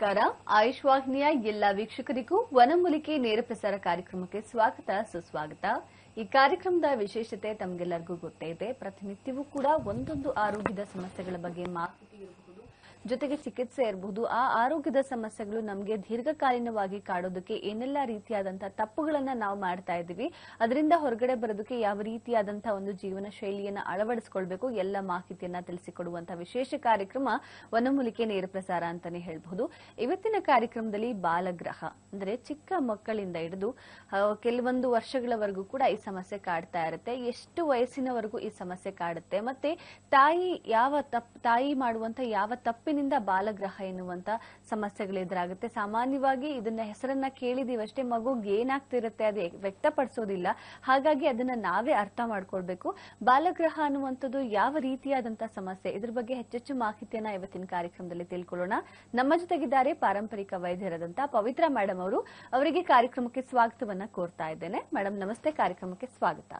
ನಮಸ್ಕಾರ ಆಯುಷ್ ವಾಹಿನಿಯ ಎಲ್ಲ ವೀಕ್ಷಕರಿಗೂ ವನಮೂಲಿಕೆ ನೇರ ಪ್ರಸಾರ ಕಾರ್ಯಕ್ರಮಕ್ಕೆ ಸ್ವಾಗತ ಸುಸ್ವಾಗತ ಈ ಕಾರ್ಯಕ್ರಮದ ವಿಶೇಷತೆ ತಮಗೆಲ್ಲರಿಗೂ ಗೊತ್ತೇ ಇದೆ ಪ್ರತಿನಿತ್ಯವೂ ಕೂಡ ಒಂದೊಂದು ಆರೋಗ್ಯದ ಸಮಸ್ಯೆಗಳ ಬಗ್ಗೆ ಮಾಹಿತಿ ಇರಬಹುದು ಜೊತೆಗೆ ಚಿಕಿತ್ಸೆ ಇರಬಹುದು ಆ ಆರೋಗ್ಯದ ಸಮಸ್ಯೆಗಳು ನಮಗೆ ದೀರ್ಘಕಾಲೀನವಾಗಿ ಕಾಡೋದಕ್ಕೆ ಏನೆಲ್ಲ ರೀತಿಯಾದಂತಹ ತಪ್ಪುಗಳನ್ನ ನಾವು ಮಾಡ್ತಾ ಇದ್ದೀವಿ ಅದರಿಂದ ಹೊರಗಡೆ ಬರೋದಕ್ಕೆ ಯಾವ ರೀತಿಯಾದಂತಹ ಒಂದು ಜೀವನ ಶೈಲಿಯನ್ನ ಅಳವಡಿಸಿಕೊಳ್ಬೇಕು ಎಲ್ಲ ಮಾಹಿತಿಯನ್ನ ತಿಳಿಸಿಕೊಡುವಂತಹ ವಿಶೇಷ ಕಾರ್ಯಕ್ರಮ ವನಮೂಲಿಕೆ ನೇರ ಪ್ರಸಾರ ಅಂತಾನೆ ಹೇಳ್ಬಹುದು ಇವತ್ತಿನ ಕಾರ್ಯಕ್ರಮದಲ್ಲಿ ಬಾಲಗ್ರಹ ಅಂದ್ರೆ ಚಿಕ್ಕ ಮಕ್ಕಳಿಂದ ಹಿಡಿದು ಆ, ಕೆಲವೊಂದು ವರ್ಷಗಳವರೆಗೂ ಕೂಡ ಈ ಸಮಸ್ಯೆ ಕಾಡ್ತಾ ಇರುತ್ತೆ ಎಷ್ಟು ವಯಸ್ಸಿನವರೆಗೂ ಈ ಸಮಸ್ಯೆ ಕಾಡುತ್ತೆ ಮತ್ತೆ ತಾಯಿ ಯಾವ ತಪ್ ತಾಯಿ ಮಾಡುವಂತ ಯಾವ ತಪ್ಪಿನಿಂದ ಬಾಲಗ್ರಹ ಎನ್ನುವಂತ ಸಮಸ್ಯೆಗಳು ಎದುರಾಗುತ್ತೆ ಸಾಮಾನ್ಯವಾಗಿ ಇದನ್ನ ಹೆಸರನ್ನ ಕೇಳಿದೀವಷ್ಟೇ ಮಗುಗೆ ಏನಾಗ್ತಿರುತ್ತೆ ಅದು ವ್ಯಕ್ತಪಡಿಸೋದಿಲ್ಲ ಹಾಗಾಗಿ ಅದನ್ನ ನಾವೇ ಅರ್ಥ ಮಾಡ್ಕೊಳ್ಬೇಕು ಬಾಲಗ್ರಹ ಅನ್ನುವಂಥದ್ದು ಯಾವ ರೀತಿಯಾದಂತಹ ಸಮಸ್ಯೆ ಇದ್ರ ಬಗ್ಗೆ ಹೆಚ್ಚೆಚ್ಚು ಮಾಹಿತಿಯನ್ನ ಇವತ್ತಿನ ಕಾರ್ಯಕ್ರಮದಲ್ಲಿ ತಿಳ್ಕೊಳ್ಳೋಣ ನಮ್ಮ ಜೊತೆಗಿದ್ದಾರೆ ಪಾರಂಪರಿಕ ವೈದ್ಯರಾದಂತ ಪವಿತ್ರ ಮೇಡಮ್ ಅವರು ಅವರಿಗೆ ಕಾರ್ಯಕ್ರಮಕ್ಕೆ ಸ್ವಾಗತವನ್ನ ಕೋರ್ತಾ ಇದ್ದೇನೆ ಮೇಡಮ್ ನಮಸ್ತೆ ಕಾರ್ಯಕ್ರಮಕ್ಕೆ ಸ್ವಾಗತ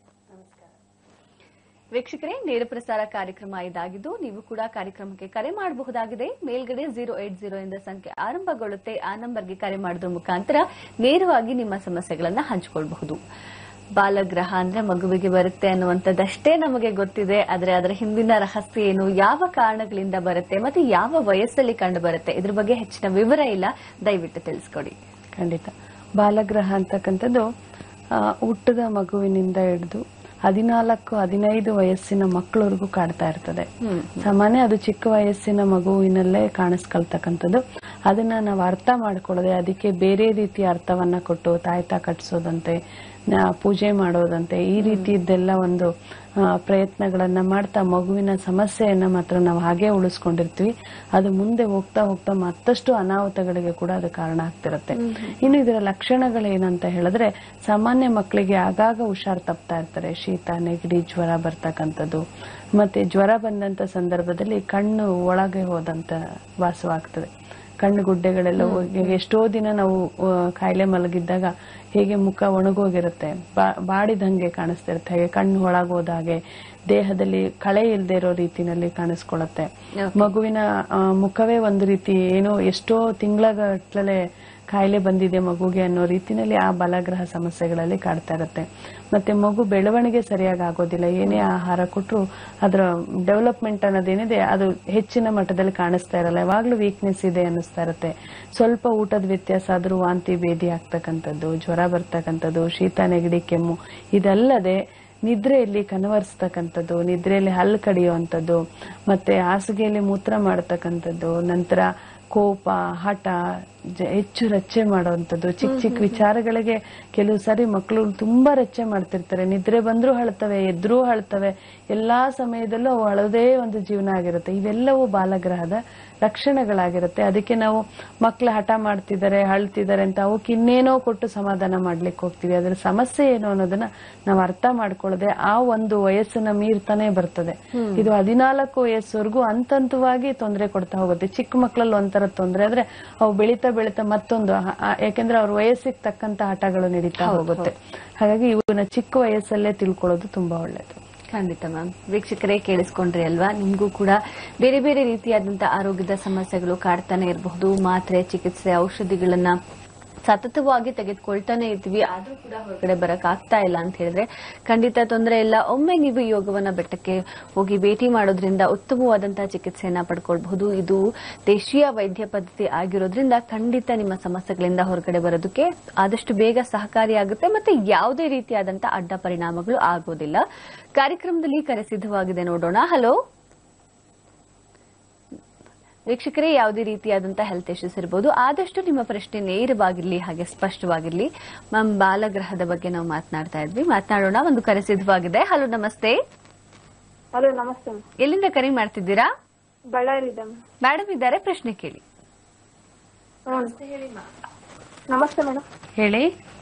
ವೀಕ್ಷಕರೇ ನೇರ ಪ್ರಸಾರ ಕಾರ್ಯಕ್ರಮ ಇದಾಗಿದ್ದು ನೀವು ಕೂಡ ಕಾರ್ಯಕ್ರಮಕ್ಕೆ ಕರೆ ಮಾಡಬಹುದಾಗಿದೆ ಮೇಲ್ಗಡೆ ಜೀರೋ ಏಟ್ ಜೀರೋ ಇಂದ ಸಂಖ್ಯೆ ಆರಂಭಗೊಳ್ಳುತ್ತೆ ಆ ನಂಬರ್ಗೆ ಕರೆ ಮಾಡೋದ್ರ ಮುಖಾಂತರ ನೇರವಾಗಿ ನಿಮ್ಮ ಸಮಸ್ಯೆಗಳನ್ನ ಹಂಚಿಕೊಳ್ಳಬಹುದು ಬಾಲಗ್ರಹ ಅಂದ್ರೆ ಮಗುವಿಗೆ ಬರುತ್ತೆ ಅನ್ನುವಂಥದ್ದಷ್ಟೇ ನಮಗೆ ಗೊತ್ತಿದೆ ಆದ್ರೆ ಅದರ ಹಿಂದಿನ ರಹಸ್ಯ ಏನು ಯಾವ ಕಾರಣಗಳಿಂದ ಬರುತ್ತೆ ಮತ್ತೆ ಯಾವ ವಯಸ್ಸಲ್ಲಿ ಕಂಡು ಬರುತ್ತೆ ಇದ್ರ ಬಗ್ಗೆ ಹೆಚ್ಚಿನ ವಿವರ ಇಲ್ಲ ದಯವಿಟ್ಟು ತಿಳಿಸ್ಕೊಡಿ ಖಂಡಿತ ಬಾಲಗ್ರಹ ಅಂತಕ್ಕಂಥದ್ದು ಆ, ಹುಟ್ಟದ ಮಗುವಿನಿಂದ ಹಿಡಿದು ಹದಿನಾಲ್ಕು ಹದಿನೈದು ವಯಸ್ಸಿನ ಮಕ್ಕಳವರೆಗೂ ಕಾಡ್ತಾ ಇರ್ತದೆ ಹ್ಮ್ ಸಾಮಾನ್ಯ ಅದು ಚಿಕ್ಕ ವಯಸ್ಸಿನ ಮಗುವಿನಲ್ಲೇ ಕಾಣಿಸ್ಕೊಳ್ತಕ್ಕಂಥದ್ದು ಅದನ್ನ ನಾವು ಅರ್ಥ ಮಾಡ್ಕೊಳ್ಳದೆ ಅದಕ್ಕೆ ಬೇರೆ ರೀತಿಯ ಅರ್ಥವನ್ನ ಕೊಟ್ಟು ತಾಯ್ತ ಕಟ್ಸೋದಂತೆ ನ- ಪೂಜೆ ಮಾಡೋದಂತೆ ಈ ರೀತಿಯದ್ದೆಲ್ಲ ಒಂದು ಆ, ಪ್ರಯತ್ನಗಳನ್ನ ಮಾಡ್ತಾ ಮಗುವಿನ ಸಮಸ್ಯೆಯನ್ನ ಮಾತ್ರ ನಾವು ಹಾಗೆ ಉಳಿಸ್ಕೊಂಡಿರ್ತೀವಿ ಅದು ಮುಂದೆ ಹೋಗ್ತಾ ಹೋಗ್ತಾ ಮತ್ತಷ್ಟು ಅನಾಹುತಗಳಿಗೆ ಕೂಡ ಅದು ಕಾರಣ ಆಗ್ತಿರುತ್ತೆ ಇನ್ನು ಇದರ ಲಕ್ಷಣಗಳೇನಂತ ಹೇಳಿದ್ರೆ ಸಾಮಾನ್ಯ ಮಕ್ಕಳಿಗೆ ಆಗಾಗ ಹುಷಾರ್ ತಪ್ತಾ ಇರ್ತಾರೆ ಶೀತ ನೆಗಡಿ ಜ್ವರ ಬರ್ತಕ್ಕಂಥದ್ದು ಮತ್ತೆ ಜ್ವರ ಬಂದಂತ ಸಂದರ್ಭದಲ್ಲಿ ಕಣ್ಣು ಒಳಗೆ ಹೋದಂತ ವಾಸವಾಗ್ತದೆ ಕಣ್ಣು ಗುಡ್ಡೆಗಳೆಲ್ಲ ಹೋಗಿ ಎಷ್ಟೋ ದಿನ ನಾವು ಆ, ಕಾಯಿಲೆ ಮಲಗಿದ್ದಾಗ ಹೇಗೆ ಮುಖ ಒಣಗೋಗಿರುತ್ತೆ ಬಾ- ಬಾಡಿದಂಗೆ ಕಾಣಿಸ್ತಿರುತ್ತೆ ಹಾಗೆ ಕಣ್ಣು ಒಳಗೋದ ಹಾಗೆ ದೇಹದಲ್ಲಿ ಕಳೆ ಇಲ್ಲದೆ ಇರೋ ರೀತಿನಲ್ಲಿ ಕಾಣಿಸ್ಕೊಳತ್ತೆ ಮಗುವಿನ ಆ, ಮುಖವೇ ಒಂದು ರೀತಿ ಏನೋ ಎಷ್ಟೋ ತಿಂಗಳಗಟ್ಲೆ ಕಾಯಿಲೆ ಬಂದಿದೆ ಮಗುಗೆ ಅನ್ನೋ ರೀತಿನಲ್ಲಿ ಆ ಬಲಗ್ರಹ ಸಮಸ್ಯೆಗಳಲ್ಲಿ ಕಾಡ್ತಾ ಇರುತ್ತೆ ಮತ್ತೆ ಮಗು ಬೆಳವಣಿಗೆ ಸರಿಯಾಗಿ ಆಗೋದಿಲ್ಲ ಏನೇ ಆಹಾರ ಕೊಟ್ಟರು ಅದರ ಡೆವಲಪ್ಮೆಂಟ್ ಅನ್ನೋದೇನಿದೆ ಅದು ಹೆಚ್ಚಿನ ಮಟ್ಟದಲ್ಲಿ ಕಾಣಿಸ್ತಾ ಇರಲ್ಲ ಯಾವಾಗ್ಲೂ ವೀಕ್ನೆಸ್ ಇದೆ ಅನ್ನಿಸ್ತಾ ಇರುತ್ತೆ ಸ್ವಲ್ಪ ಊಟದ ವ್ಯತ್ಯಾಸ ಆದ್ರೂ ವಾಂತಿ ಭೇದಿ ಆಗ್ತಕ್ಕಂಥದ್ದು ಜ್ವರ ಬರ್ತಕ್ಕಂಥದ್ದು ಶೀತ ನೆಗಡಿ ಕೆಮ್ಮು ಇದಲ್ಲದೆ ನಿದ್ರೆಯಲ್ಲಿ ಕನವರಿಸ್ತಕ್ಕಂಥದ್ದು ನಿದ್ರೆಯಲ್ಲಿ ಹಲ್ಲು ಕಡಿಯುವಂಥದ್ದು ಮತ್ತೆ ಹಾಸಿಗೆಯಲ್ಲಿ ಮೂತ್ರ ಮಾಡತಕ್ಕಂಥದ್ದು ನಂತರ ಕೋಪ ಹಠ ಜ- ಹೆಚ್ಚು ರಚ್ಚೆ ಮಾಡುವಂಥದ್ದು ಚಿಕ್ಕ ಚಿಕ್ಕ ವಿಚಾರಗಳಿಗೆ ಕೆಲವು ಸಾರಿ ಮಕ್ಕಳು ತುಂಬಾ ರಚ್ಚೆ ಮಾಡ್ತಿರ್ತಾರೆ ನಿದ್ರೆ ಬಂದ್ರೂ ಅಳ್ತವೆ ಎದ್ರೂ ಅಳ್ತವೆ ಎಲ್ಲಾ ಸಮಯದಲ್ಲೂ ಅವು ಅಳೋದೇ ಒಂದು ಜೀವನ ಆಗಿರುತ್ತೆ ಇವೆಲ್ಲವೂ ಬಾಲಗ್ರಹದ ಲಕ್ಷಣಗಳಾಗಿರುತ್ತೆ ಅದಕ್ಕೆ ನಾವು ಮಕ್ಳು ಹಠ ಮಾಡ್ತಿದ್ದಾರೆ ಅಳ್ತಿದ್ದಾರೆ ಅಂತ ಅವಕ್ಕೆ ಇನ್ನೇನೋ ಕೊಟ್ಟು ಸಮಾಧಾನ ಮಾಡ್ಲಿಕ್ಕೆ ಹೋಗ್ತೀವಿ ಅದ್ರ ಸಮಸ್ಯೆ ಏನು ಅನ್ನೋದನ್ನ ನಾವು ಅರ್ಥ ಮಾಡ್ಕೊಳ್ಳದೆ ಆ ಒಂದು ವಯಸ್ಸನ್ನ ಮೀರ್ತಾನೆ ಬರ್ತದೆ ಇದು ಹದಿನಾಲ್ಕು ವಯಸ್ಸವರೆಗೂ ಹಂತವಾಗಿ ತೊಂದರೆ ಕೊಡ್ತಾ ಹೋಗುತ್ತೆ ಚಿಕ್ಕ ಮಕ್ಕಳಲ್ಲಿ ಒಂಥರ ತೊಂದರೆ ಆದ್ರೆ ಅವು ಬೆಳೀತಾ ಬೆಳೀತಾ ಮತ್ತೊಂದು ಆ- ಆ- ಯಾಕೆಂದ್ರೆ ಅವ್ರ ವಯಸ್ಸಿಗೆ ತಕ್ಕಂತ ಹಠಗಳು ನಡೀತಾ ಹೋಗುತ್ತೆ ಹಾಗಾಗಿ ಇವನ್ನ ಚಿಕ್ಕ ವಯಸ್ಸಲ್ಲೇ ತಿಳ್ಕೊಳ್ಳೋದು ತುಂಬಾ ಒಳ್ಳೇದು ಖಂಡಿತ ಮ್ಯಾಮ್ ವೀಕ್ಷಕರೇ ಕೇಳಿಸ್ಕೊಂಡ್ರಿ ಅಲ್ವಾ ನಿಮ್ಗೂ ಕೂಡ ಬೇರೆ ಬೇರೆ ರೀತಿಯಾದಂತಹ ಆರೋಗ್ಯದ ಸಮಸ್ಯೆಗಳು ಕಾಡ್ತಾನೆ ಇರಬಹುದು ಮಾತ್ರೆ ಚಿಕಿತ್ಸೆ ಔಷಧಿಗಳನ್ನ ಸತತವಾಗಿ ತೆಗೆದುಕೊಳ್ತಾನೆ ಇರ್ತೀವಿ ಆದ್ರೂ ಕೂಡ ಹೊರಗಡೆ ಬರಕ್ ಆಗ್ತಾ ಇಲ್ಲ ಅಂತ ಹೇಳಿದ್ರೆ ಖಂಡಿತ ತೊಂದರೆ ಇಲ್ಲ ಒಮ್ಮೆ ನೀವು ಈ ಯೋಗವನ್ನ ಬೆಟ್ಟಕ್ಕೆ ಹೋಗಿ ಭೇಟಿ ಮಾಡೋದ್ರಿಂದ ಉತ್ತಮವಾದಂತಹ ಚಿಕಿತ್ಸೆಯನ್ನ ಪಡ್ಕೊಳ್ಬಹುದು ಇದು ದೇಶೀಯ ವೈದ್ಯ ಪದ್ಧತಿ ಆಗಿರೋದ್ರಿಂದ ಖಂಡಿತ ನಿಮ್ಮ ಸಮಸ್ಯೆಗಳಿಂದ ಹೊರಗಡೆ ಬರೋದಕ್ಕೆ ಆದಷ್ಟು ಬೇಗ ಸಹಕಾರಿಯಾಗುತ್ತೆ ಮತ್ತೆ ಯಾವುದೇ ರೀತಿಯಾದಂತಹ ಅಡ್ಡ ಪರಿಣಾಮಗಳು ಆಗೋದಿಲ್ಲ ಕಾರ್ಯಕ್ರಮದಲ್ಲಿ ಕರೆ ಸಿದ್ಧವಾಗಿದೆ ನೋಡೋಣ ಹಲೋ ವೀಕ್ಷಕರೇ ಯಾವುದೇ ರೀತಿಯಾದಂತಹ ಹೆಲ್ತ್ ಇಶ್ಯೂಸ್ ಇರಬಹುದು ಆದಷ್ಟು ನಿಮ್ಮ ಪ್ರಶ್ನೆ ನೇರವಾಗಿರ್ಲಿ ಹಾಗೆ ಸ್ಪಷ್ಟವಾಗಿರ್ಲಿ ಮ್ಯಾಮ್ ಬಾಲಗ್ರಹದ ಬಗ್ಗೆ ನಾವು ಮಾತನಾಡ್ತಾ ಇದ್ವಿ ಮಾತನಾಡೋಣ ಒಂದು ಕರೆ ಸಿದ್ಧವಾಗಿದೆ ಹಲೋ ನಮಸ್ತೆ ಹಲೋ ನಮಸ್ತೆ ಮ್ಯಾಮ್. ಎಲ್ಲಿಂದ ಕರೆ ಮಾಡ್ತಿದ್ದೀರಾ ಬಳ್ಳಾರಿ ಇದೆ ಮ್ಯಾಮ್. ಮೇಡಮ್ ಇದ್ದಾರೆ ಪ್ರಶ್ನೆ ಕೇಳಿ ಹ್ಮ್. ನಮಸ್ತೆ ಮೇಡಮ್ ಹೇಳಿ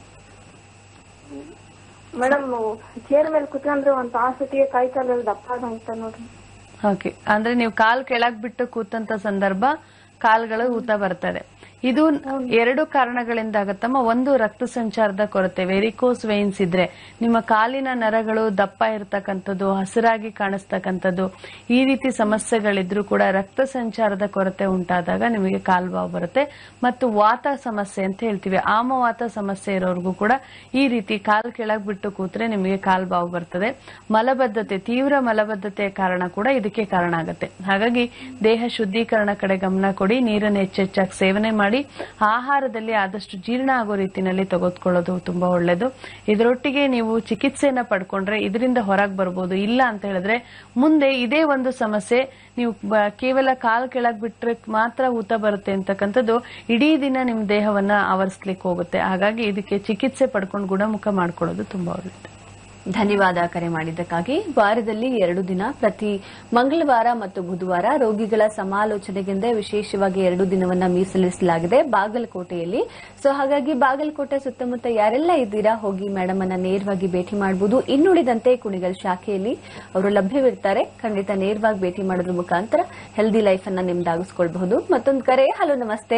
ಮೇಡಮ್ ಚೇರ್ ಮೇಲೆ ಕುತ್ಕೊಂಡ್ರೆ ಒಂದ್ ತಾಸತಿಗೆ ಕೈ ಕಾಲ ದಪ್ಪ ಅಂತ ನೋಡ್ರಿ ಓಕೆ ಅಂದ್ರೆ ನೀವು ಕಾಲ್ ಕೆಳಗ್ ಬಿಟ್ಟು ಕೂತಂತ ಸಂದರ್ಭ ಕಾಲ್ಗಳು ಊತ ಬರ್ತದೆ ಇದು ಎರಡು ಕಾರಣಗಳಿಂದ ಆಗತ್ತಮ್ಮ ಒಂದು ರಕ್ತ ಸಂಚಾರದ ಕೊರತೆ ವೆರಿಕೋಸ್ ವೈನ್ಸ್ ಇದ್ರೆ ನಿಮ್ಮ ಕಾಲಿನ ನರಗಳು ದಪ್ಪ ಇರತಕ್ಕಂಥದ್ದು ಹಸಿರಾಗಿ ಕಾಣಿಸ್ತಕ್ಕಂಥದ್ದು ಈ ರೀತಿ ಸಮಸ್ಯೆಗಳಿದ್ರು ಕೂಡ ರಕ್ತ ಸಂಚಾರದ ಕೊರತೆ ಉಂಟಾದಾಗ ನಿಮಗೆ ಕಾಲ್ಬಾವು ಬರುತ್ತೆ ಮತ್ತು ವಾತ ಸಮಸ್ಯೆ ಅಂತ ಹೇಳ್ತೀವಿ ಆಮವಾತ ಸಮಸ್ಯೆ ಇರೋರ್ಗೂ ಕೂಡ ಈ ರೀತಿ ಕಾಲ್ ಕೆಳಗ್ ಬಿಟ್ಟು ಕೂತ್ರೆ ನಿಮಗೆ ಕಾಲ್ಬಾವು ಬರ್ತದೆ ಮಲಬದ್ಧತೆ ತೀವ್ರ ಮಲಬದ್ಧತೆಯ ಕಾರಣ ಕೂಡ ಇದಕ್ಕೆ ಕಾರಣ ಆಗುತ್ತೆ ಹಾಗಾಗಿ ದೇಹ ಶುದ್ಧೀಕರಣ ಕಡೆ ಗಮನ ಕೊಡಿ ನೀರನ್ನು ಹೆಚ್ಚೆಚ್ಚಾಗಿ ಸೇವನೆ ಮಾಡಿ ಆಹಾರದಲ್ಲಿ ಆದಷ್ಟು ಜೀರ್ಣ ಆಗೋ ರೀತಿನಲ್ಲಿ ತೆಗೆದುಕೊಳ್ಳೋದು ತುಂಬಾ ಒಳ್ಳೇದು ಇದರೊಟ್ಟಿಗೆ ನೀವು ಚಿಕಿತ್ಸೆಯನ್ನ ಪಡ್ಕೊಂಡ್ರೆ ಇದರಿಂದ ಹೊರಗೆ ಬರ್ಬೋದು ಇಲ್ಲ ಅಂತ ಹೇಳಿದ್ರೆ ಮುಂದೆ ಇದೇ ಒಂದು ಸಮಸ್ಯೆ ನೀವು ಬ- ಕೇವಲ ಕಾಲ್ ಕೆಳಗ್ ಬಿಟ್ರೆ ಮಾತ್ರ ಊತ ಬರುತ್ತೆ ಅಂತಕ್ಕಂಥದ್ದು ಇಡೀ ದಿನ ನಿಮ್ಮ ದೇಹವನ್ನ ಆವರಿಸ್ಲಿಕ್ಕೆ ಹೋಗುತ್ತೆ ಹಾಗಾಗಿ ಇದಕ್ಕೆ ಚಿಕಿತ್ಸೆ ಪಡ್ಕೊಂಡು ಗುಣಮುಖ ಮಾಡ್ಕೊಳ್ಳೋದು ತುಂಬಾ ಒಳ್ಳೇದು ಧನ್ಯವಾದ ಕರೆ ಮಾಡಿದ್ದಕ್ಕಾಗಿ ವಾರದಲ್ಲಿ ಎರಡು ದಿನ ಪ್ರತಿ ಮಂಗಳವಾರ ಮತ್ತು ಬುಧವಾರ ರೋಗಿಗಳ ಸಮಾಲೋಚನೆಗೆಂದೇ ವಿಶೇಷವಾಗಿ ಎರಡು ದಿನವನ್ನ ಮೀಸಲಿಸಲಾಗಿದೆ ಬಾಗಲಕೋಟೆಯಲ್ಲಿ ಸೊ ಹಾಗಾಗಿ ಬಾಗಲಕೋಟೆ ಸುತ್ತಮುತ್ತ ಯಾರೆಲ್ಲ ಇದ್ದೀರಾ ಹೋಗಿ ಮೇಡಮ್ ಅನ್ನ ನೇರವಾಗಿ ಭೇಟಿ ಮಾಡಬಹುದು ಇನ್ನುಳಿದಂತೆ ಕುಣಿಗಲ್ ಶಾಖೆಯಲ್ಲಿ ಅವರು ಲಭ್ಯವಿರ್ತಾರೆ ಖಂಡಿತ ನೇರವಾಗಿ ಭೇಟಿ ಮಾಡೋದ್ರ ಮುಖಾಂತರ ಹೆಲ್ದಿ ಲೈಫ್ ಅನ್ನ ನಿಮ್ದಾಗಿಸ್ಕೊಳ್ಬಹುದು ಮತ್ತೊಂದು ಕರೆ ಹಲೋ ನಮಸ್ತೆ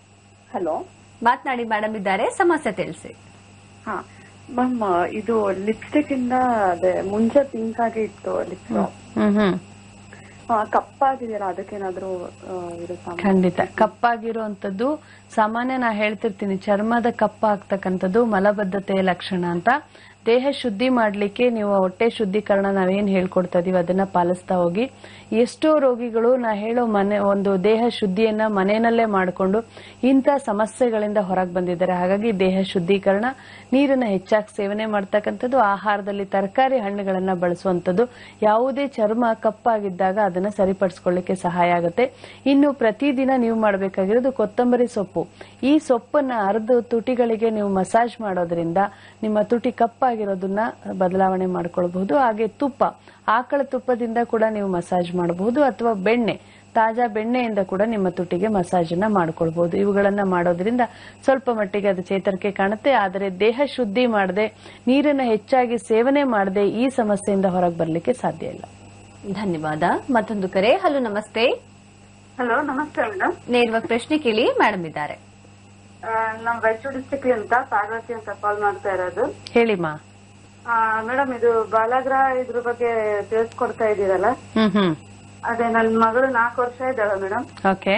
ಹಲೋ ಮಾತನಾಡಿ ಮೇಡಮ್ ಇದ್ದಾರೆ ಸಮಸ್ಯೆ ತಿಳಿಸಿ ಹಾ ಮ್ಯಾಮ್ ಇದು ಲಿಪ್ಸ್ಟಿಕ್ ಇಂದ ಅದೇ ಮುಂಚೆ ಪಿಂಕ್ ಆಗಿ ಇತ್ತು ಲಿಪ್ಸ್ ಹ್ಮ್ ಹ್ಮ್ ಕಪ್ಪಾಗಿದೆಯಲ್ಲ ಅದಕ್ಕೇನಾದ್ರೂ ಆ, ಇರುತ್ತಾ ma'am? ಖಂಡಿತ ಕಪ್ಪಾಗಿರುವಂತದ್ದು ಸಾಮಾನ್ಯ ನಾ ಹೇಳ್ತಿರ್ತೀನಿ ಚರ್ಮದ ಕಪ್ಪ ಆಗ್ತಕ್ಕಂಥದ್ದು ಮಲಬದ್ಧತೆಯ ಲಕ್ಷಣ ಅಂತ ದೇಹ ಶುದ್ಧಿ ಮಾಡ್ಲಿಕ್ಕೆ ನೀವು ಹೊಟ್ಟೆ ಶುದ್ಧೀಕರಣ ನಾವೇನ್ ಹೇಳ್ಕೊಡ್ತಾ ಇದೀವಿ ಅದನ್ನ ಪಾಲಿಸ್ತಾ ಹೋಗಿ ಎಷ್ಟೋ ರೋಗಿಗಳು ನಾ ಹೇಳೋ ಮನೆ ಒಂದು ದೇಹ ಶುದ್ಧಿಯನ್ನ ಮನೆಯಲ್ಲೇ ಮಾಡಿಕೊಂಡು ಇಂಥ ಸಮಸ್ಯೆಗಳಿಂದ ಹೊರಗೆ ಬಂದಿದ್ದಾರೆ ಹಾಗಾಗಿ ದೇಹ ಶುದ್ಧೀಕರಣ ನೀರನ್ನ ಹೆಚ್ಚಾಗಿ ಸೇವನೆ ಮಾಡ್ತಕ್ಕಂಥದ್ದು ಆಹಾರದಲ್ಲಿ ತರಕಾರಿ ಹಣ್ಣುಗಳನ್ನ ಬಳಸುವಂಥದ್ದು ಯಾವುದೇ ಚರ್ಮ ಕಪ್ಪಾಗಿದ್ದಾಗ ಅದನ್ನ ಸರಿಪಡಿಸ್ಕೊಳ್ಳಿಕ್ಕೆ ಸಹಾಯ ಆಗುತ್ತೆ ಇನ್ನು ಪ್ರತಿದಿನ ನೀವು ಮಾಡಬೇಕಾಗಿರೋದು ಕೊತ್ತಂಬರಿ ಸೊಪ್ಪು ಈ ಸೊಪ್ಪನ್ನ ಅರ್ಧ ತುಟಿಗಳಿಗೆ ನೀವು ಮಸಾಜ್ ಮಾಡೋದ್ರಿಂದ ನಿಮ್ಮ ತುಟಿ ಕಪ್ಪಾಗಿರೋದನ್ನ ಬದಲಾವಣೆ ಮಾಡ್ಕೊಳ್ಬಹುದು ಹಾಗೆ ತುಪ್ಪ ಆಕಳ ತುಪ್ಪದಿಂದ ಕೂಡ ನೀವು ಮಸಾಜ್ ಮಾಡಬಹುದು ಅಥವಾ ಬೆಣ್ಣೆ ತಾಜಾ ಬೆಣ್ಣೆಯಿಂದ ಕೂಡ ನಿಮ್ಮ ತುಟಿಗೆ ಮಸಾಜ್ ಅನ್ನ ಮಾಡ್ಕೊಳ್ಬಹುದು ಇವುಗಳನ್ನ ಮಾಡೋದ್ರಿಂದ ಸ್ವಲ್ಪ ಮಟ್ಟಿಗೆ ಅದು ಚೇತರಿಕೆ ಕಾಣುತ್ತೆ ಆದರೆ ದೇಹ ಶುದ್ಧಿ ಮಾಡದೆ ನೀರನ್ನ ಹೆಚ್ಚಾಗಿ ಸೇವನೆ ಮಾಡದೆ ಈ ಸಮಸ್ಯೆಯಿಂದ ಹೊರಗೆ ಬರ್ಲಿಕ್ಕೆ ಸಾಧ್ಯ ಇಲ್ಲ ಧನ್ಯವಾದ ಮತ್ತೊಂದು ಕರೆ ಹಲೋ ನಮಸ್ತೆ ಹಲೋ ನಮಸ್ತೆ ಮೇಡಮ್ ನೇರವಾಗಿ ಪ್ರಶ್ನೆ ಕೇಳಿ ಮೇಡಮ್ ಇದ್ದಾರೆ ನಮ್ ರಾಯಚೂರು ಡಿಸ್ಟಿಕ್ ಅಂತ ಪಾರ್ವತಿ ಅಂತ ಕಾಲ್ ಮಾಡ್ತಾ ಇರೋದು ಹೇಳಿಮಾ ಮೇಡಮ್ ಇದು ಬಾಲಾಗ್ರಹ ಇದ್ರ ಬಗ್ಗೆ ತಿಳಿಸ್ಕೊಡ್ತಾ ಇದ್ದೀರಲ್ಲ ಹ್ಮ್ ಹ್ಮ್ ಅದೇ ನನ್ ಮಗಳು ನಾಲ್ಕು ವರ್ಷ ಇದ್ದಾಳೆ ಮೇಡಮ್ ಓಕೆ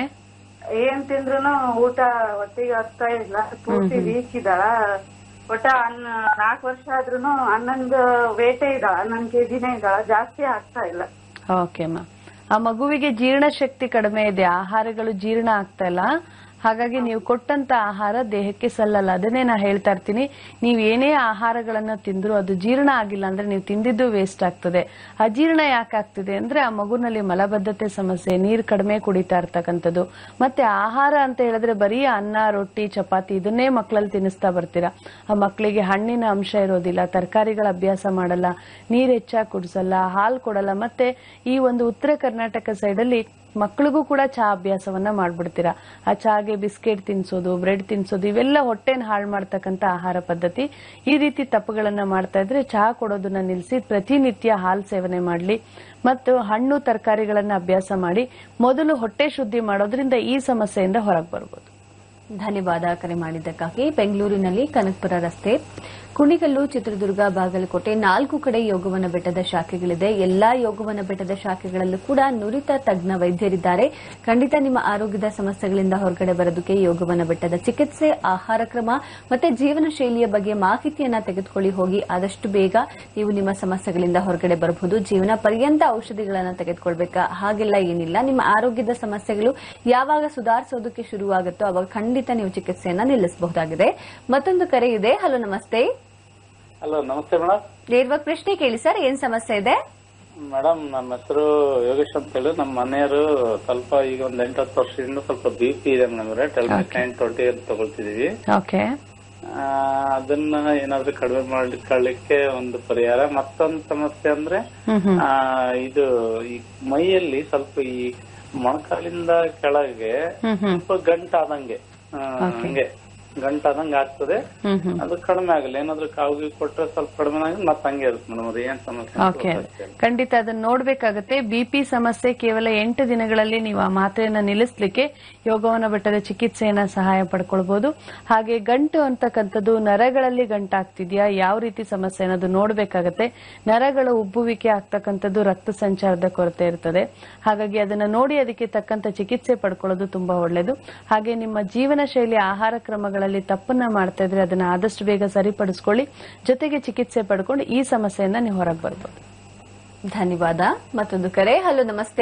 ಏನ್ ತಿಂದ್ರು ಊಟ ಹೊಟ್ಟೆಗೆ ಆಗ್ತಾ ಇಲ್ಲ ಪೂರ್ತಿ ವೀಕ್ ಇದ್ದಾಳ ಒಟ್ಟ ಅನ್ನ ನಾಲ್ಕು ವರ್ಷ ಆದ್ರೂನು ಹನ್ನೊಂದು ವೇಟೆ ಇದ್ದಾಳ ಹನ್ನೊಂದು ಕೆಜಿನೇ ಇದ್ದಾಳ ಜಾಸ್ತಿ ಆಗ್ತಾ ಇಲ್ಲ ಓಕೆ ಅಮ್ಮ ಆ ಮಗುವಿಗೆ ಜೀರ್ಣಶಕ್ತಿ ಕಡಿಮೆ ಇದೆ ಆಹಾರಗಳು ಜೀರ್ಣ ಆಗ್ತಾ ಇಲ್ಲ ಹಾಗಾಗಿ ನೀವು ಕೊಟ್ಟಂತ ಆಹಾರ ದೇಹಕ್ಕೆ ಸಲ್ಲಲ್ಲ ಅದನ್ನೇ ನಾ ಹೇಳ್ತಾ ಇರ್ತೀನಿ ನೀವು ಏನೇ ಆಹಾರಗಳನ್ನ ತಿಂದ್ರು ಅದು ಜೀರ್ಣ ಆಗಿಲ್ಲ ಅಂದ್ರೆ ನೀವು ತಿಂದಿದ್ದು ವೇಸ್ಟ್ ಆಗ್ತದೆ ಅಜೀರ್ಣ ಯಾಕೆ ಆಗ್ತಿದೆ ಅಂದ್ರೆ ಆ ಮಗುನಲ್ಲಿ ಮಲಬದ್ಧತೆ ಸಮಸ್ಯೆ ನೀರ್ ಕಡಿಮೆ ಕುಡಿತಾ ಇರ್ತಕ್ಕಂಥದ್ದು ಮತ್ತೆ ಆಹಾರ ಅಂತ ಹೇಳಿದ್ರೆ ಬರೀ ಅನ್ನ ರೊಟ್ಟಿ ಚಪಾತಿ ಇದನ್ನೇ ಮಕ್ಕಳಲ್ಲಿ ತಿನ್ನಿಸ್ತಾ ಬರ್ತೀರಾ ಆ ಮಕ್ಕಳಿಗೆ ಹಣ್ಣಿನ ಅಂಶ ಇರೋದಿಲ್ಲ ತರಕಾರಿಗಳ ಅಭ್ಯಾಸ ಮಾಡಲ್ಲ ನೀರ್ ಹೆಚ್ಚಾಗಿ ಕುಡಿಸಲ್ಲ ಹಾಲು ಕೊಡಲ್ಲ ಮತ್ತೆ ಈ ಒಂದು ಉತ್ತರ ಕರ್ನಾಟಕ ಸೈಡಲ್ಲಿ ಮಕ್ಕಳಿಗೂ ಕೂಡ ಚಹಾ ಅಭ್ಯಾಸವನ್ನ ಮಾಡ್ಬಿಡ್ತೀರಾ ಆ ಚಹಾಗೆ ಬಿಸ್ಕೆಟ್ ತಿನ್ಸೋದು ಬ್ರೆಡ್ ತಿನ್ಸೋದು ಇವೆಲ್ಲ ಹೊಟ್ಟೆನ ಹಾಳು ಮಾಡ್ತಕ್ಕಂಥ ಆಹಾರ ಪದ್ಧತಿ ಈ ರೀತಿ ತಪ್ಪುಗಳನ್ನ ಮಾಡ್ತಾ ಇದ್ರೆ ಚಹಾ ಕೊಡೋದನ್ನ ನಿಲ್ಲಿಸಿ ಪ್ರತಿನಿತ್ಯ ಹಾಲು ಸೇವನೆ ಮಾಡ್ಲಿ ಮತ್ತು ಹಣ್ಣು ತರಕಾರಿಗಳನ್ನ ಅಭ್ಯಾಸ ಮಾಡಿ ಮೊದಲು ಹೊಟ್ಟೆ ಶುದ್ಧಿ ಮಾಡೋದ್ರಿಂದ ಈ ಸಮಸ್ಯೆಯಿಂದ ಹೊರಗೆ ಬರ್ಬೋದು ಧನ್ಯವಾದ ಕರೆ ಮಾಡಿದ್ದಕ್ಕಾಗಿ ಬೆಂಗಳೂರಿನಲ್ಲಿ ಕನಕಪುರ ರಸ್ತೆ ಕುಣಿಗಲ್ಲು ಚಿತ್ರದುರ್ಗ ಬಾಗಲಕೋಟೆ ನಾಲ್ಕು ಕಡೆ ಯೋಗವನ ಬೆಟ್ಟದ ಶಾಖೆಗಳಿದೆ ಎಲ್ಲಾ ಯೋಗವನ ಬೆಟ್ಟದ ಶಾಖೆಗಳಲ್ಲೂ ಕೂಡ ನುರಿತ ತಜ್ಞ ವೈದ್ಯರಿದ್ದಾರೆ ಖಂಡಿತ ನಿಮ್ಮ ಆರೋಗ್ಯದ ಸಮಸ್ಯೆಗಳಿಂದ ಹೊರಗಡೆ ಬರೋದಕ್ಕೆ ಯೋಗವನ ಬೆಟ್ಟದ ಚಿಕಿತ್ಸೆ ಆಹಾರ ಕ್ರಮ ಮತ್ತೆ ಜೀವನ ಶೈಲಿಯ ಬಗ್ಗೆ ಮಾಹಿತಿಯನ್ನ ತೆಗೆದುಕೊಳ್ಳಿ ಹೋಗಿ ಆದಷ್ಟು ಬೇಗ ನೀವು ನಿಮ್ಮ ಸಮಸ್ಯೆಗಳಿಂದ ಹೊರಗಡೆ ಬರಬಹುದು ಜೀವನ ಪರ್ಯಂತ ಔಷಧಿಗಳನ್ನ ತೆಗೆದುಕೊಳ್ಬೇಕಾ ಹಾಗೆಲ್ಲ ಏನಿಲ್ಲ ನಿಮ್ಮ ಆರೋಗ್ಯದ ಸಮಸ್ಯೆಗಳು ಯಾವಾಗ ಸುಧಾರಿಸೋದಕ್ಕೆ ಶುರುವಾಗುತ್ತೋ ಅವಾಗ ಖಂಡಿತ ನೀವು ಚಿಕಿತ್ಸೆಯನ್ನ ನಿಲ್ಲಿಸಬಹುದಾಗಿದೆ ಮತ್ತೊಂದು ಕರೆ ಇದೆ ಹಲೋ ನಮಸ್ತೆ ಹಲೋ ನಮಸ್ತೆ ಮೇಡಮ್ ನೇರವಾಗಿ ಪ್ರಶ್ನೆ ಕೇಳಿ ಸರ್ ಏನ್ ಸಮಸ್ಯೆ ಇದೆ ಮೇಡಮ್ ನಮ್ಮ ಹೆಸರು ಯೋಗೇಶ್ ಅಂತ ಹೇಳಿ ನಮ್ಮ ಮನೆಯವರು ಸ್ವಲ್ಪ ಈಗ ಒಂದ್ ಎಂಟತ್ತು ವರ್ಷದಿಂದ ಸ್ವಲ್ಪ ಬಿ ಪಿ ಇದೆ ಮೇಡಮ್ ಟೆಲ್ಮೆಸೈನ್ ಟ್ವೆಂಟಿ ಅಂತ ತಗೊಳ್ತಿದೀವಿ ಓಕೆ ಆ, ಅದನ್ನ ಏನಾದ್ರೂ ಕಡಿಮೆ ಮಾಡ್ಲಿಕ್ಕೆ ಒಂದು ಪರಿಹಾರ ಮತ್ತೊಂದು ಸಮಸ್ಯೆ ಅಂದ್ರೆ ಹ್ಮ್ ಹ್ಮ್ ಆ, ಇದು ಈ ಮೈಯಲ್ಲಿ ಸ್ವಲ್ಪ ಈ ಮೊಣಕಾಲಿಂದ ಕೆಳಗೆ ಹ್ಮ್ ಹ್ಮ್ ಸ್ವಲ್ಪ ಗಂಟಾದಂಗೆ ಆ, ಹಂಗೆ ಗಂಟಾದಂಗ ಆಗ್ತದೆ ಹ್ಮ್ ಹ್ಮ್ ಅದು ಕಡಿಮೆ ಆಗಲ್ಲ ಏನಾದ್ರು ಕಾವು ಗೀವು ಕೊಟ್ರೆ ಸ್ವಲ್ಪ ಕಡಿಮೆ ಆಗಿ ಮತ್ತೆ ಹಂಗೆ ಇರುತ್ತೆ ಮೇಡಮ್ ಅದು ಏನ್ ಸಮಸ್ಯೆ ಅಂತ ಓಕೆ ಗೊತ್ತಾಗ್ತಿಲ್ಲ. ಖಂಡಿತ ಅದನ್ನ ನೋಡ್ಬೇಕಾಗತ್ತೆ ಬಿ ಪಿ ಸಮಸ್ಯೆ ಕೇವಲ ಎಂಟು ದಿನಗಳಲ್ಲಿ ನೀವು ಆ ಮಾತ್ರೆಯನ್ನ ನಿಲ್ಲಿಸ್ಲಿಕ್ಕೆ ಯೋಗವನ ಬೆಟ್ಟದ ಚಿಕಿತ್ಸೆಯನ್ನ ಸಹಾಯ ಪಡ್ಕೊಳ್ಬಹುದು ಹಾಗೆ ಗಂಟು ಅಂತಕ್ಕಂಥದ್ದು ನರಗಳಲ್ಲಿ ಗಂಟಾಗ್ತಿದ್ಯಾ ಯಾವ ರೀತಿ ಸಮಸ್ಯೆ ಅನ್ನೋದು ನೋಡ್ಬೇಕಾಗತ್ತೆ ನರಗಳ ಉಬ್ಬುವಿಕೆ ಆಗ್ತಕ್ಕಂಥದ್ದು ರಕ್ತ ಸಂಚಾರದ ಕೊರತೆ ಇರ್ತದೆ ಹಾಗಾಗಿ ಅದನ್ನ ನೋಡಿ ಅದಕ್ಕೆ ತಕ್ಕಂತ ಚಿಕಿತ್ಸೆ ಪಡ್ಕೊಳ್ಳೋದು ತುಂಬಾ ಒಳ್ಳೇದು ಹಾಗೆ ನಿಮ್ಮ ಜೀವನ ಶೈಲಿ ಆಹಾರ ಕ್ರಮಗಳಲ್ಲಿ ತಪ್ಪನ್ನ ಮಾಡ್ತಾ ಇದ್ರೆ ಅದನ್ನ ಆದಷ್ಟು ಬೇಗ ಸರಿಪಡಿಸ್ಕೊಳ್ಳಿ ಜೊತೆಗೆ ಚಿಕಿತ್ಸೆ ಪಡ್ಕೊಂಡು ಈ ಸಮಸ್ಯೆಯಿಂದ ನೀವು ಹೊರಗೆ ಬರ್ಬೋದು ಧನ್ಯವಾದ ಮತ್ತೊಂದು ಕರೆ ಹಲೋ ನಮಸ್ತೆ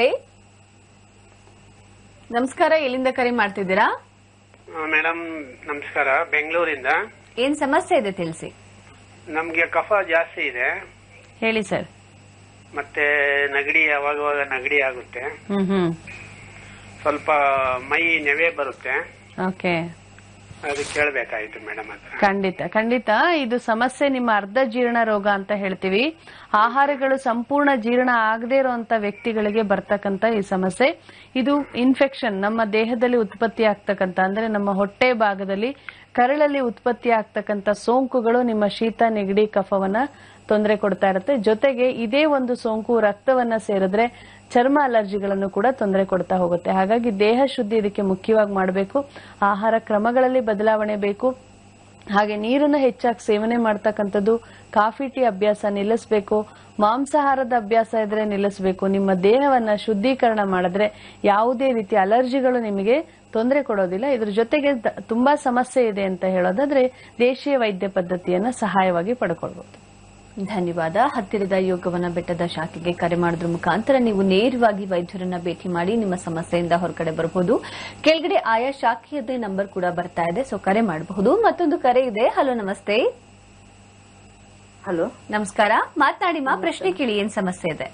ನಮಸ್ಕಾರ ಎಲ್ಲಿಂದ ಕರೆ ಮಾಡ್ತಿದ್ದೀರಾ ಮೇಡಮ್ ನಮಸ್ಕಾರ ಬೆಂಗಳೂರಿಂದ ಏನ್ ಸಮಸ್ಯೆ ಇದೆ ತಿಳಿಸಿ ನಮ್ಗೆ ಕಫ ಜಾಸ್ತಿ ಇದೆ ಹೇಳಿ ಸರ್ ಮತ್ತೆ ನೆಗಡಿ ಅವಾಗವಾಗ ನೆಗಡಿ ಆಗುತ್ತೆ ಹ್ಮ್ ಹ್ಮ್ ಸ್ವಲ್ಪ ಮೈ ನೆವೆ ಬರುತ್ತೆ ಓಕೆ ಅದು ಕೇಳಬೇಕಾಯ್ತು ಮೇಡಮ್ ಹತ್ರ ಖಂಡಿತ ಖಂಡಿತ ಇದು ಸಮಸ್ಯೆ ನಿಮ್ಮ ಅರ್ಧ ಜೀರ್ಣ ರೋಗ ಅಂತ ಹೇಳ್ತೀವಿ ಆಹಾರಗಳು ಸಂಪೂರ್ಣ ಜೀರ್ಣ ಆಗದೇ ಇರುವಂತ ವ್ಯಕ್ತಿಗಳಿಗೆ ಬರ್ತಕ್ಕಂತ ಈ ಸಮಸ್ಯೆ ಇದು ಇನ್ಫೆಕ್ಷನ್ ನಮ್ಮ ದೇಹದಲ್ಲಿ ಉತ್ಪತ್ತಿ ಆಗ್ತಕ್ಕಂತ ಅಂದ್ರೆ ನಮ್ಮ ಹೊಟ್ಟೆ ಭಾಗದಲ್ಲಿ ಕರಳಲ್ಲಿ ಉತ್ಪತ್ತಿ ಆಗ್ತಕ್ಕಂತ ಸೋಂಕುಗಳು ನಿಮ್ಮ ಶೀತ ನೆಗಡಿ ಕಫವನ್ನ ತೊಂದರೆ ಕೊಡ್ತಾ ಇರುತ್ತೆ ಜೊತೆಗೆ ಇದೇ ಒಂದು ಸೋಂಕು ರಕ್ತವನ್ನ ಸೇರಿದ್ರೆ ಚರ್ಮ ಅಲರ್ಜಿಗಳನ್ನು ಕೂಡ ತೊಂದರೆ ಕೊಡ್ತಾ ಹೋಗುತ್ತೆ ಹಾಗಾಗಿ ದೇಹ ಶುದ್ಧಿ ಇದಕ್ಕೆ ಮುಖ್ಯವಾಗಿ ಮಾಡಬೇಕು ಆಹಾರ ಕ್ರಮಗಳಲ್ಲಿ ಬದಲಾವಣೆ ಬೇಕು ಹಾಗೆ ನೀರನ್ನು ಹೆಚ್ಚಾಗಿ ಸೇವನೆ ಮಾಡ್ತಕ್ಕಂಥದ್ದು ಕಾಫಿ ಟೀ ಅಭ್ಯಾಸ ನಿಲ್ಲಿಸಬೇಕು ಮಾಂಸಾಹಾರದ ಅಭ್ಯಾಸ ಇದ್ರೆ ನಿಲ್ಲಿಸಬೇಕು ನಿಮ್ಮ ದೇಹವನ್ನ ಶುದ್ಧೀಕರಣ ಮಾಡಿದ್ರೆ ಯಾವುದೇ ರೀತಿಯ ಅಲರ್ಜಿಗಳು ನಿಮಗೆ ತೊಂದರೆ ಕೊಡೋದಿಲ್ಲ ಇದ್ರ ಜೊತೆಗೆ ದ- ತುಂಬಾ ಸಮಸ್ಯೆ ಇದೆ ಅಂತ ಹೇಳೋದಾದ್ರೆ ದೇಶೀಯ ವೈದ್ಯ ಪದ್ಧತಿಯನ್ನ ಸಹಾಯವಾಗಿ ಪಡ್ಕೊಳ್ಬಹುದು ಧನ್ಯವಾದ ಹತ್ತಿರದ ಯೋಗವನ ಬೆಟ್ಟದ ಶಾಖೆಗೆ ಕರೆ ಮಾಡೋದ್ರ ಮುಖಾಂತರ ನೀವು ನೇರವಾಗಿ ವೈದ್ಯರನ್ನ ಭೇಟಿ ಮಾಡಿ ನಿಮ್ಮ ಸಮಸ್ಯೆಯಿಂದ ಹೊರಗಡೆ ಬರಬಹುದು ಕೆಳಗಡೆ ಆಯಾ ಶಾಖೆಯದ್ದೇ ನಂಬರ್ ಕೂಡ ಬರ್ತಾ ಇದೆ ಸೊ ಕರೆ ಮಾಡಬಹುದು ಮತ್ತೊಂದು ಕರೆ ಇದೆ ಹಲೋ ನಮಸ್ತೆ ಹಲೋ ನಮಸ್ಕಾರ ಮಾತನಾಡಿ ಮಾ ಪ್ರಶ್ನೆ ಕೇಳಿ ಏನ್ ಸಮಸ್ಯೆ ಇದೆ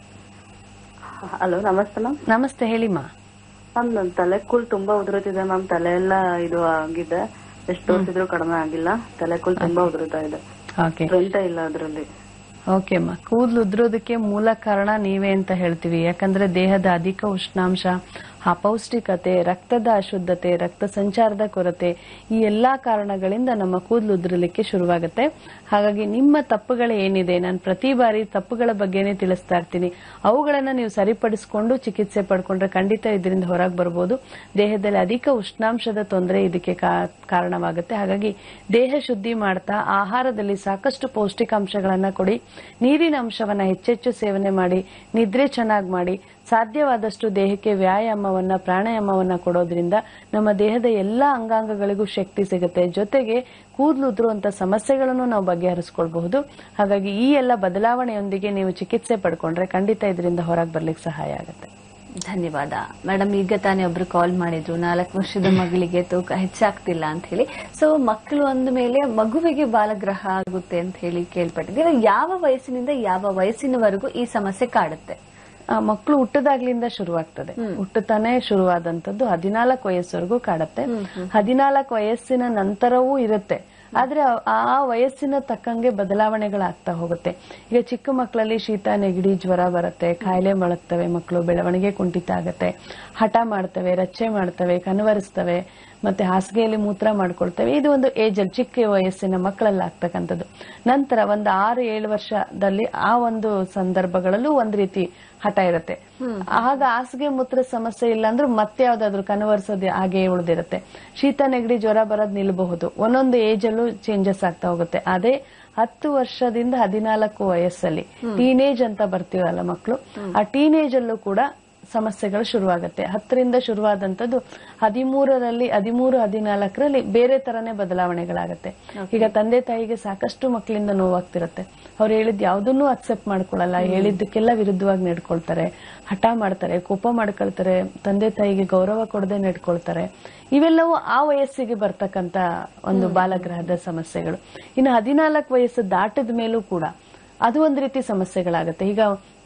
ಹಲೋ ನಮಸ್ತೆ ಮ್ಯಾಮ್ ನಮಸ್ತೆ ಹೇಳಿಮಾ ಮ್ಯಾಮ್ ನನ್ ತಲೆ ಕೂಲ್ ತುಂಬಾ ಉದುರುತ್ತಿದೆ ಮ್ಯಾಮ್ ತಲೆ ಎಲ್ಲ ಇದು ಆಗಿದೆ ಎಷ್ಟು ತೋರಿಸಿದ್ರು ಕಡಿಮೆ ಆಗಿಲ್ಲ ತಲೆ ಕೂಲ್ ತುಂಬಾ ಉದುರುತ್ತಾ ಇದೆ ಓಕೆ ಸ್ಟ್ರೆಂತ್ ಇಲ್ಲ ಅದ್ರಲ್ಲಿ ಓಕೆ ಅಮ್ಮ ಕೂದಲು ಉದ್ರೋದಕ್ಕೆ ಮೂಲ ಕಾರಣ ನೀವೇ ಅಂತ ಹೇಳ್ತೀವಿ ಯಾಕಂದ್ರೆ ದೇಹದ ಅಧಿಕ ಉಷ್ಣಾಂಶ ಅಪೌಷ್ಟಿಕತೆ ರಕ್ತದ ಅಶುದ್ಧತೆ ರಕ್ತ ಸಂಚಾರದ ಕೊರತೆ ಈ ಎಲ್ಲಾ ಕಾರಣಗಳಿಂದ ನಮ್ಮ ಕೂದಲು ಉದುರಲಿಕ್ಕೆ ಶುರುವಾಗುತ್ತೆ ಹಾಗಾಗಿ ನಿಮ್ಮ ತಪ್ಪುಗಳು ಏನಿದೆ ನಾನು ಪ್ರತಿ ಬಾರಿ ತಪ್ಪುಗಳ ಬಗ್ಗೆನೇ ತಿಳಿಸ್ತಾ ಇರ್ತೀನಿ ಅವುಗಳನ್ನ ನೀವು ಸರಿಪಡಿಸಿಕೊಂಡು ಚಿಕಿತ್ಸೆ ಪಡ್ಕೊಂಡ್ರೆ ಖಂಡಿತ ಇದರಿಂದ ಹೊರಗೆ ಬರ್ಬೋದು ದೇಹದಲ್ಲಿ ಅಧಿಕ ಉಷ್ಣಾಂಶದ ತೊಂದರೆ ಇದಕ್ಕೆ ಕಾ- ಕಾರಣವಾಗುತ್ತೆ ಹಾಗಾಗಿ ದೇಹ ಶುದ್ಧಿ ಮಾಡ್ತಾ ಆಹಾರದಲ್ಲಿ ಸಾಕಷ್ಟು ಪೌಷ್ಟಿಕಾಂಶಗಳನ್ನ ಕೊಡಿ ನೀರಿನ ಅಂಶವನ್ನ ಹೆಚ್ಚೆಚ್ಚು ಸೇವನೆ ಮಾಡಿ ನಿದ್ರೆ ಚೆನ್ನಾಗಿ ಮಾಡಿ ಸಾಧ್ಯವಾದಷ್ಟು ದೇಹಕ್ಕೆ ವ್ಯಾಯಾಮವನ್ನ ಪ್ರಾಣಾಯಾಮವನ್ನ ಕೊಡೋದ್ರಿಂದ ನಮ್ಮ ದೇಹದ ಎಲ್ಲಾ ಅಂಗಾಂಗಗಳಿಗೂ ಶಕ್ತಿ ಸಿಗುತ್ತೆ ಜೊತೆಗೆ ಕೂದಲು ಉದುರುವಂತ ಸಮಸ್ಯೆಗಳನ್ನು ನಾವು ಬಗೆಹರಿಸ್ಕೊಳ್ಬಹುದು ಹಾಗಾಗಿ ಈ ಎಲ್ಲ ಬದಲಾವಣೆಯೊಂದಿಗೆ ನೀವು ಚಿಕಿತ್ಸೆ ಪಡ್ಕೊಂಡ್ರೆ ಖಂಡಿತ ಇದರಿಂದ ಹೊರಗೆ ಬರ್ಲಿಕ್ಕೆ ಸಹಾಯ ಆಗುತ್ತೆ ಧನ್ಯವಾದ ಮೇಡಮ್ ಈಗ ತಾನೇ ಒಬ್ರು ಕಾಲ್ ಮಾಡಿದ್ರು ನಾಲ್ಕು ವರ್ಷದ ಮಗಳಿಗೆ ತೂಕ ಹೆಚ್ಚಾಗ್ತಿಲ್ಲ ಅಂತ ಹೇಳಿ ಸೊ ಮಕ್ಕಳು ಅಂದ ಮೇಲೆ ಮಗುವಿಗೆ ಬಾಲಗ್ರಹ ಆಗುತ್ತೆ ಅಂತ ಹೇಳಿ ಕೇಳ್ಪಟ್ಟಿದ್ದೀವಿ ಯಾವ ವಯಸ್ಸಿನಿಂದ ಯಾವ ವಯಸ್ಸಿನವರೆಗೂ ಈ ಸಮಸ್ಯೆ ಕಾಡುತ್ತೆ ಆ ಮಕ್ಕಳು ಹುಟ್ಟದಾಗ್ಲಿಂದ ಶುರುವಾಗ್ತದೆ ಹುಟ್ಟುತ್ತಾನೆ ಶುರುವಾದಂತದ್ದು ಹದಿನಾಲ್ಕು ವಯಸ್ಸವರೆಗೂ ಕಾಡತ್ತೆ ಹದಿನಾಲ್ಕು ವಯಸ್ಸಿನ ನಂತರವೂ ಇರುತ್ತೆ ಆದ್ರೆ ಆ- ಆ ವಯಸ್ಸಿನ ತಕ್ಕಂಗೆ ಬದಲಾವಣೆಗಳಾಗ್ತಾ ಹೋಗುತ್ತೆ ಈಗ ಚಿಕ್ಕ ಮಕ್ಕಳಲ್ಲಿ ಶೀತ ನೆಗಡಿ ಜ್ವರ ಬರುತ್ತೆ ಕಾಯಿಲೆ ಮೊಳಗ್ತವೆ ಮಕ್ಕಳು ಬೆಳವಣಿಗೆ ಕುಂಠಿತ ಆಗತ್ತೆ ಹಠ ಮಾಡ್ತವೆ ರಚ್ಚೆ ಮಾಡ್ತವೆ ಕನವರಿಸ್ತವೆ ಮತ್ತೆ ಹಾಸಿಗೆಯಲ್ಲಿ ಮೂತ್ರ ಮಾಡ್ಕೊಳ್ತವೆ ಇದು ಒಂದು ಏಜ್ ಅಲ್ಲಿ ಚಿಕ್ಕ ವಯಸ್ಸಿನ ಮಕ್ಕಳಲ್ಲಿ ಆಗ್ತಕ್ಕಂಥದ್ದು ನಂತರ ಒಂದು ಆರು ಏಳು ವರ್ಷದಲ್ಲಿ ಆ ಒಂದು ಸಂದರ್ಭಗಳಲ್ಲೂ ಒಂದ್ ರೀತಿ ಹಠ ಇರುತ್ತೆ ಆಗ ಹಾಸಿಗೆ ಮೂತ್ರ ಸಮಸ್ಯೆ ಇಲ್ಲ ಅಂದ್ರೆ ಮತ್ತೆ ಯಾವ್ದಾದ್ರು ಕನ್ವರ್ಸೋದು ಹಾಗೆ ಉಳಿದಿರುತ್ತೆ ಶೀತ ನೆಗಡಿ ಜ್ವರ ಬರೋದ್ ನಿಲ್ಬಹುದು ಒಂದೊಂದು ಏಜ್ ಅಲ್ಲೂ ಚೇಂಜಸ್ ಆಗ್ತಾ ಹೋಗುತ್ತೆ ಅದೇ ಹತ್ತು ವರ್ಷದಿಂದ ಹದಿನಾಲ್ಕು ವಯಸ್ಸಲ್ಲಿ ಟೀನೇಜ್ ಅಂತ ಬರ್ತೀವಲ್ಲ ಮಕ್ಕಳು ಆ ಟೀನೇಜ್ ಅಲ್ಲೂ ಕೂಡ ಸಮಸ್ಯೆಗಳು ಶುರುವಾಗುತ್ತೆ ಹತ್ತರಿಂದ ಶುರುವಾದಂತದ್ದು ಹದಿಮೂರರಲ್ಲಿ ಹದಿಮೂರು ಹದಿನಾಲ್ಕರಲ್ಲಿ ಬೇರೆ ತರನೇ ಬದಲಾವಣೆಗಳಾಗತ್ತೆ ಈಗ ತಂದೆ ತಾಯಿಗೆ ಸಾಕಷ್ಟು ಮಕ್ಕಳಿಂದ ನೋವಾಗ್ತಿರತ್ತೆ ಅವ್ರು ಹೇಳಿದ್ ಯಾವ್ದನ್ನೂ ಅಕ್ಸೆಪ್ಟ್ ಮಾಡ್ಕೊಳಲ್ಲ ಹೇಳಿದ್ದಕ್ಕೆಲ್ಲ ವಿರುದ್ಧವಾಗಿ ನಡ್ಕೊಳ್ತಾರೆ ಹಠ ಮಾಡ್ತಾರೆ ಕೋಪ ಮಾಡ್ಕೊಳ್ತಾರೆ ತಂದೆ ತಾಯಿಗೆ ಗೌರವ ಕೊಡದೆ ನಡ್ಕೊಳ್ತಾರೆ ಇವೆಲ್ಲವೂ ಆ ವಯಸ್ಸಿಗೆ ಬರ್ತಕ್ಕಂತ ಒಂದು ಬಾಲಗ್ರಹದ ಸಮಸ್ಯೆಗಳು ಇನ್ನು ಹದಿನಾಲ್ಕು ವಯಸ್ಸು ದಾಟದ ಮೇಲೂ ಕೂಡ ಅದು ಒಂದ್ ರೀತಿ ಸಮಸ್ಯೆಗಳಾಗತ್ತೆ ಈಗ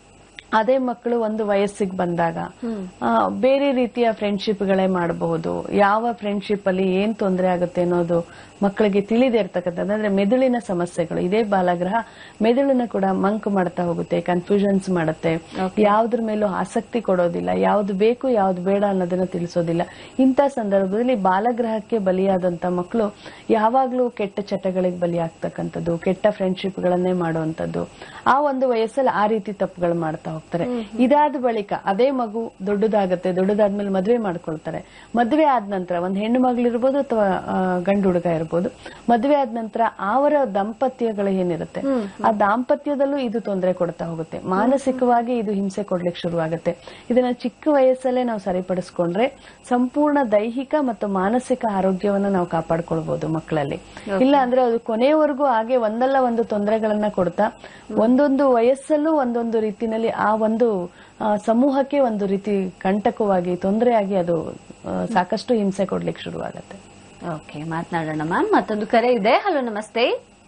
ಅದೇ ಮಕ್ಕಳು ಒಂದು ವಯಸ್ಸಿಗೆ ಬಂದಾಗ ಆ, ಬೇರೆ ರೀತಿಯ ಫ್ರೆಂಡ್ಶಿಪ್ಗಳೇ ಮಾಡಬಹುದು ಯಾವ ಫ್ರೆಂಡ್ಶಿಪ್ ಅಲ್ಲಿ ಏನ್ ತೊಂದರೆ ಆಗುತ್ತೆ ಅನ್ನೋದು ಮಕ್ಕಳಿಗೆ ತಿಳಿದೇ ಇರ್ತಕ್ಕಂಥದ್ದು ಅಂದ್ರೆ ಮೆದುಳಿನ ಸಮಸ್ಯೆಗಳು ಇದೇ ಬಾಲಗ್ರಹ ಮೆದುಳನ್ನ ಕೂಡ ಮಂಕ್ ಮಾಡ್ತಾ ಹೋಗುತ್ತೆ ಕನ್ಫ್ಯೂಷನ್ಸ್ ಮಾಡುತ್ತೆ ಯಾವ್ದ್ರ ಮೇಲೂ ಆಸಕ್ತಿ ಕೊಡೋದಿಲ್ಲ ಯಾವ್ದು ಬೇಕು ಯಾವ್ದು ಬೇಡ ಅನ್ನೋದನ್ನ ತಿಳಿಸೋದಿಲ್ಲ ಇಂಥ ಸಂದರ್ಭದಲ್ಲಿ ಬಾಲಗ್ರಹಕ್ಕೆ ಬಲಿಯಾದಂತ ಮಕ್ಕಳು ಯಾವಾಗ್ಲೂ ಕೆಟ್ಟ ಚಟಗಳಿಗೆ ಬಲಿಯಾಗ್ತಕ್ಕಂಥದ್ದು ಕೆಟ್ಟ ಫ್ರೆಂಡ್ಶಿಪ್ ಗಳನ್ನೇ ಮಾಡುವಂತದ್ದು ಆ ಒಂದು ವಯಸ್ಸಲ್ಲಿ ಆ ರೀತಿ ತಪ್ಪುಗಳು ಮಾಡ್ತಾ ಹೋಗ್ತಾರೆ ಇದಾದ ಬಳಿಕ ಅದೇ ಮಗು ದೊಡ್ಡದಾಗತ್ತೆ ದೊಡ್ಡದಾದ್ಮೇಲೆ ಮದುವೆ ಮಾಡ್ಕೊಳ್ತಾರೆ ಮದುವೆ ಆದ ನಂತರ ಒಂದ್ ಹೆಣ್ಣು ಮಗಳಿರ್ಬೋದು ಅಥವಾ ಆ, ಗಂಡು ಹುಡುಗ ಇರ್ಬೋದು ಮದುವೆ ಆದ ನಂತರ ಅವರ ದಾಂಪತ್ಯಗಳು ಏನಿರುತ್ತೆ ಆ ದಾಂಪತ್ಯದಲ್ಲೂ ಇದು ತೊಂದರೆ ಕೊಡ್ತಾ ಹೋಗುತ್ತೆ ಮಾನಸಿಕವಾಗಿ ಇದು ಹಿಂಸೆ ಕೊಡ್ಲಿಕ್ಕೆ ಶುರುವಾಗುತ್ತೆ ಇದನ್ನ ಚಿಕ್ಕ ವಯಸ್ಸಲ್ಲೇ ನಾವು ಸರಿಪಡಿಸ್ಕೊಂಡ್ರೆ ಸಂಪೂರ್ಣ ದೈಹಿಕ ಮತ್ತು ಮಾನಸಿಕ ಆರೋಗ್ಯವನ್ನ ನಾವು ಕಾಪಾಡ್ಕೊಳ್ಬಹುದು ಮಕ್ಕಳಲ್ಲಿ ಇಲ್ಲ ಅಂದ್ರೆ ಅದು ಕೊನೆಯವರೆಗೂ ಹಾಗೆ ಒಂದಲ್ಲ ಒಂದು ತೊಂದರೆಗಳನ್ನ ಕೊಡ್ತಾ ಒಂದೊಂದು ವಯಸ್ಸಲ್ಲೂ ಒಂದೊಂದು ರೀತಿನಲ್ಲಿ ಆ ಒಂದು ಆ, ಸಮೂಹಕ್ಕೆ ಒಂದು ರೀತಿ ಕಂಟಕವಾಗಿ ತೊಂದರೆಯಾಗಿ ಅದು ಆ, ಸಾಕಷ್ಟು ಹಿಂಸೆ ಕೊಡ್ಲಿಕ್ಕೆ ಶುರುವಾಗತ್ತೆ ಓಕೆ ಮಾತನಾಡೋಣ ಮ್ಯಾಮ್ ಮತ್ತೊಂದು ಕರೆ ಇದೆ ಹಲೋ ನಮಸ್ತೆ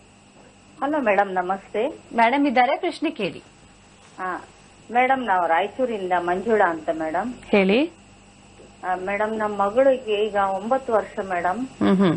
ಹಲೋ ಮೇಡಮ್ ನಮಸ್ತೆ ಮೇಡಮ್ ಇದ್ದಾರೆ ಪ್ರಶ್ನೆ ಕೇಳಿ ಹಾ ಮೇಡಮ್ ನಾವು ರಾಯಚೂರಿಂದ ಮಂಜುಳಾ ಅಂತ ಮೇಡಮ್ ಹೇಳಿ ಮೇಡಮ್ ನಮ್ಮ ಮಗಳಿಗೆ ಈಗ ಒಂಬತ್ತು ವರ್ಷ ಮೇಡಮ್ ಹ್ಮ್ ಹ್ಮ್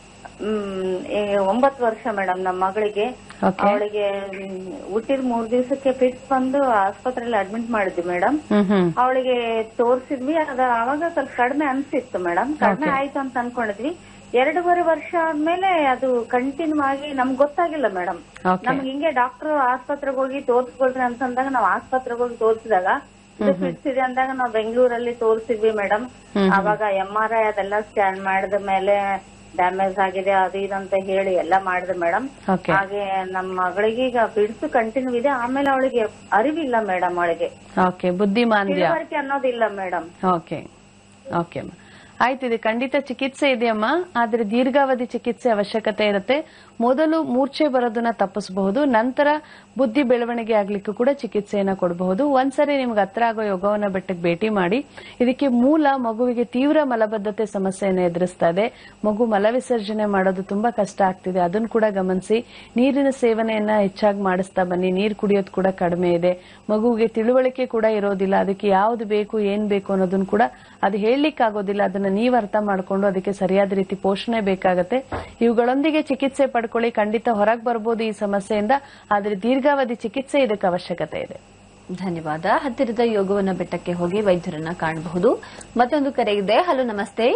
ಹ್ಮ್ ಈಗ ಒಂಬತ್ತು ವರ್ಷ ಮೇಡಮ್ ನಮ್ಮ ಮಗಳಿಗೆ ಓಕೆ ಅವಳಿಗೆ ಹುಟ್ಟಿದ ಮೂರ್ ದಿವಸಕ್ಕೆ ಫಿಟ್ಸ್ ಬಂದು ಆಸ್ಪತ್ರೆಯಲ್ಲಿ ಅಡ್ಮಿಟ್ ಮಾಡಿದ್ವಿ ಮೇಡಮ್ ಹ್ಮ್ ಹ್ಮ್ ಅವಳಿಗೆ ತೋರ್ಸಿದ್ವಿ ಅದ ಅವಾಗ ಸ್ವಲ್ಪ ಕಡಿಮೆ ಅನ್ಸಿತ್ತು ಮೇಡಮ್ ಕಡಿಮೆ ಆಯ್ತು ಅಂತ ಅನ್ಕೊಂಡಿದ್ವಿ ಎರಡೂವರೆ ವರ್ಷ ಆದ್ಮೇಲೆ ಅದು ಕಂಟಿನ್ಯೂ ಆಗಿ ನಮ್ಗೆ ಗೊತ್ತಾಗಿಲ್ಲ ಮೇಡಮ್ ಓಕೆ ನಮ್ಗೆ ಹಿಂಗೆ ಡಾಕ್ಟರ್ ಆಸ್ಪತ್ರೆಗೆ ಹೋಗಿ ತೋರ್ಸ್ಕೊಳ್ರಿ ಅಂತಂದಾಗ ನಾವ್ ಆಸ್ಪತ್ರೆಗೆ ಹೋಗಿ ತೋರ್ಸಿದಾಗ ಇದು ಫಿಟ್ಸ್ ಇದೆ ಅಂದಾಗ ನಾವು ಬೆಂಗಳೂರಲ್ಲಿ ತೋರ್ಸಿದ್ವಿ ಮೇಡಮ್ ಅವಾಗ ಎಂ ಆರ್ ಐ ಅದೆಲ್ಲ ಸ್ಕ್ಯಾನ್ ಮಾಡಿದ ಮೇಲೆ ಡ್ಯಾಮೇಜ್ ಆಗಿದೆ ಅದು ಇದು ಅಂತ ಹೇಳಿ ಎಲ್ಲ ಮಾಡಿದೆ ಮೇಡಮ್ ಓಕೆ ಹಾಗೆ ನಮ್ಮ ಮಗಳಿಗೆ ಈಗ ಫಿಟ್ಸ್ ಕಂಟಿನ್ಯೂ ಇದೆ ಆಮೇಲೆ ಅವಳಿಗೆ ಅರಿವಿಲ್ಲ ಮೇಡಮ್ ಅವಳಿಗೆ ಓಕೆ ಬುದ್ಧಿಮಾಂದ್ಯ ತಿಳುವಳಿಕೆ ಅನ್ನೋದಿಲ್ಲ ಮೇಡಮ್ ಓಕೆ ಓಕೆ ಅಮ್ಮ ಆಯ್ತು ಇದು ಖಂಡಿತ ಚಿಕಿತ್ಸೆ ಇದೆಯಮ್ಮ ಆದ್ರೆ ದೀರ್ಘಾವಧಿ ಚಿಕಿತ್ಸೆ ಅವಶ್ಯಕತೆ ಇರುತ್ತೆ ಮೊದಲು ಮೂರ್ಛೆ ಬರೋದನ್ನ ತಪ್ಪಿಸಬಹುದು ನಂತರ ಬುದ್ಧಿ ಬೆಳವಣಿಗೆ ಆಗ್ಲಿಕ್ಕೂ ಕೂಡ ಚಿಕಿತ್ಸೆಯನ್ನ ಕೊಡಬಹುದು ಒಂದ್ಸರಿ ನಿಮ್ಗೆ ಹತ್ರ ಆಗೋ ಯೋಗವನ್ನ ಬೆಟ್ಟಕ್ಕೆ ಭೇಟಿ ಮಾಡಿ ಇದಕ್ಕೆ ಮೂಲ ಮಗುವಿಗೆ ತೀವ್ರ ಮಲಬದ್ಧತೆ ಸಮಸ್ಯೆಯನ್ನು ಎದುರಿಸ್ತಾ ಇದೆ ಮಗು ಮಲವಿಸರ್ಜನೆ ಮಾಡೋದು ತುಂಬಾ ಕಷ್ಟ ಆಗ್ತಿದೆ ಅದನ್ನು ಕೂಡ ಗಮನಿಸಿ ನೀರಿನ ಸೇವನೆಯನ್ನ ಹೆಚ್ಚಾಗಿ ಮಾಡಿಸ್ತಾ ಬನ್ನಿ ನೀರು ಕುಡಿಯೋದು ಕೂಡ ಕಡಿಮೆ ಇದೆ ಮಗುವಿಗೆ ತಿಳುವಳಿಕೆ ಕೂಡ ಇರೋದಿಲ್ಲ ಅದಕ್ಕೆ ಯಾವ್ದು ಬೇಕು ಏನ್ ಬೇಕು ಅನ್ನೋದನ್ನ ಕೂಡ ಅದು ಹೇಳಲಿಕ್ಕೆ ಆಗೋದಿಲ್ಲ ಅದನ್ನ ನೀವು ಅರ್ಥ ಮಾಡ್ಕೊಂಡು ಅದಕ್ಕೆ ಸರಿಯಾದ ರೀತಿ ಪೋಷಣೆ ಬೇಕಾಗತ್ತೆ ಇವುಗಳೊಂದಿಗೆ ಚಿಕಿತ್ಸೆ ಪಡ್ಕೊಳ್ಳಿ ಖಂಡಿತ ಹೊರಗೆ ಬರ್ಬೋದು ಈ ಸಮಸ್ಯೆಯಿಂದ ಆದ್ರೆ ದೀರ್ಘಾವಧಿ ಚಿಕಿತ್ಸೆ ಇದಕ್ಕೆ ಅವಶ್ಯಕತೆ ಇದೆ ಧನ್ಯವಾದ ಹತ್ತಿರದ ಯೋಗವನ್ನ ಬೆಟ್ಟಕ್ಕೆ ಹೋಗಿ ವೈದ್ಯರನ್ನ ಕಾಣಬಹುದು ಮತ್ತೊಂದು ಕರೆ ಇದೆ ಹಲೋ ನಮಸ್ತೆ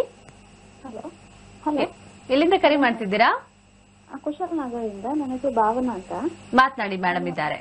ಎ- ಎಲ್ಲಿಂದ ಕರೆ ಮಾಡ್ತಿದ್ದೀರಾ ಕುಶಲನಗರದಿಂದ ನನಗೆ ಭಾವನಾ ಅಂತ ಮಾತನಾಡಿ ಮೇಡಮ್ ಇದ್ದಾರೆ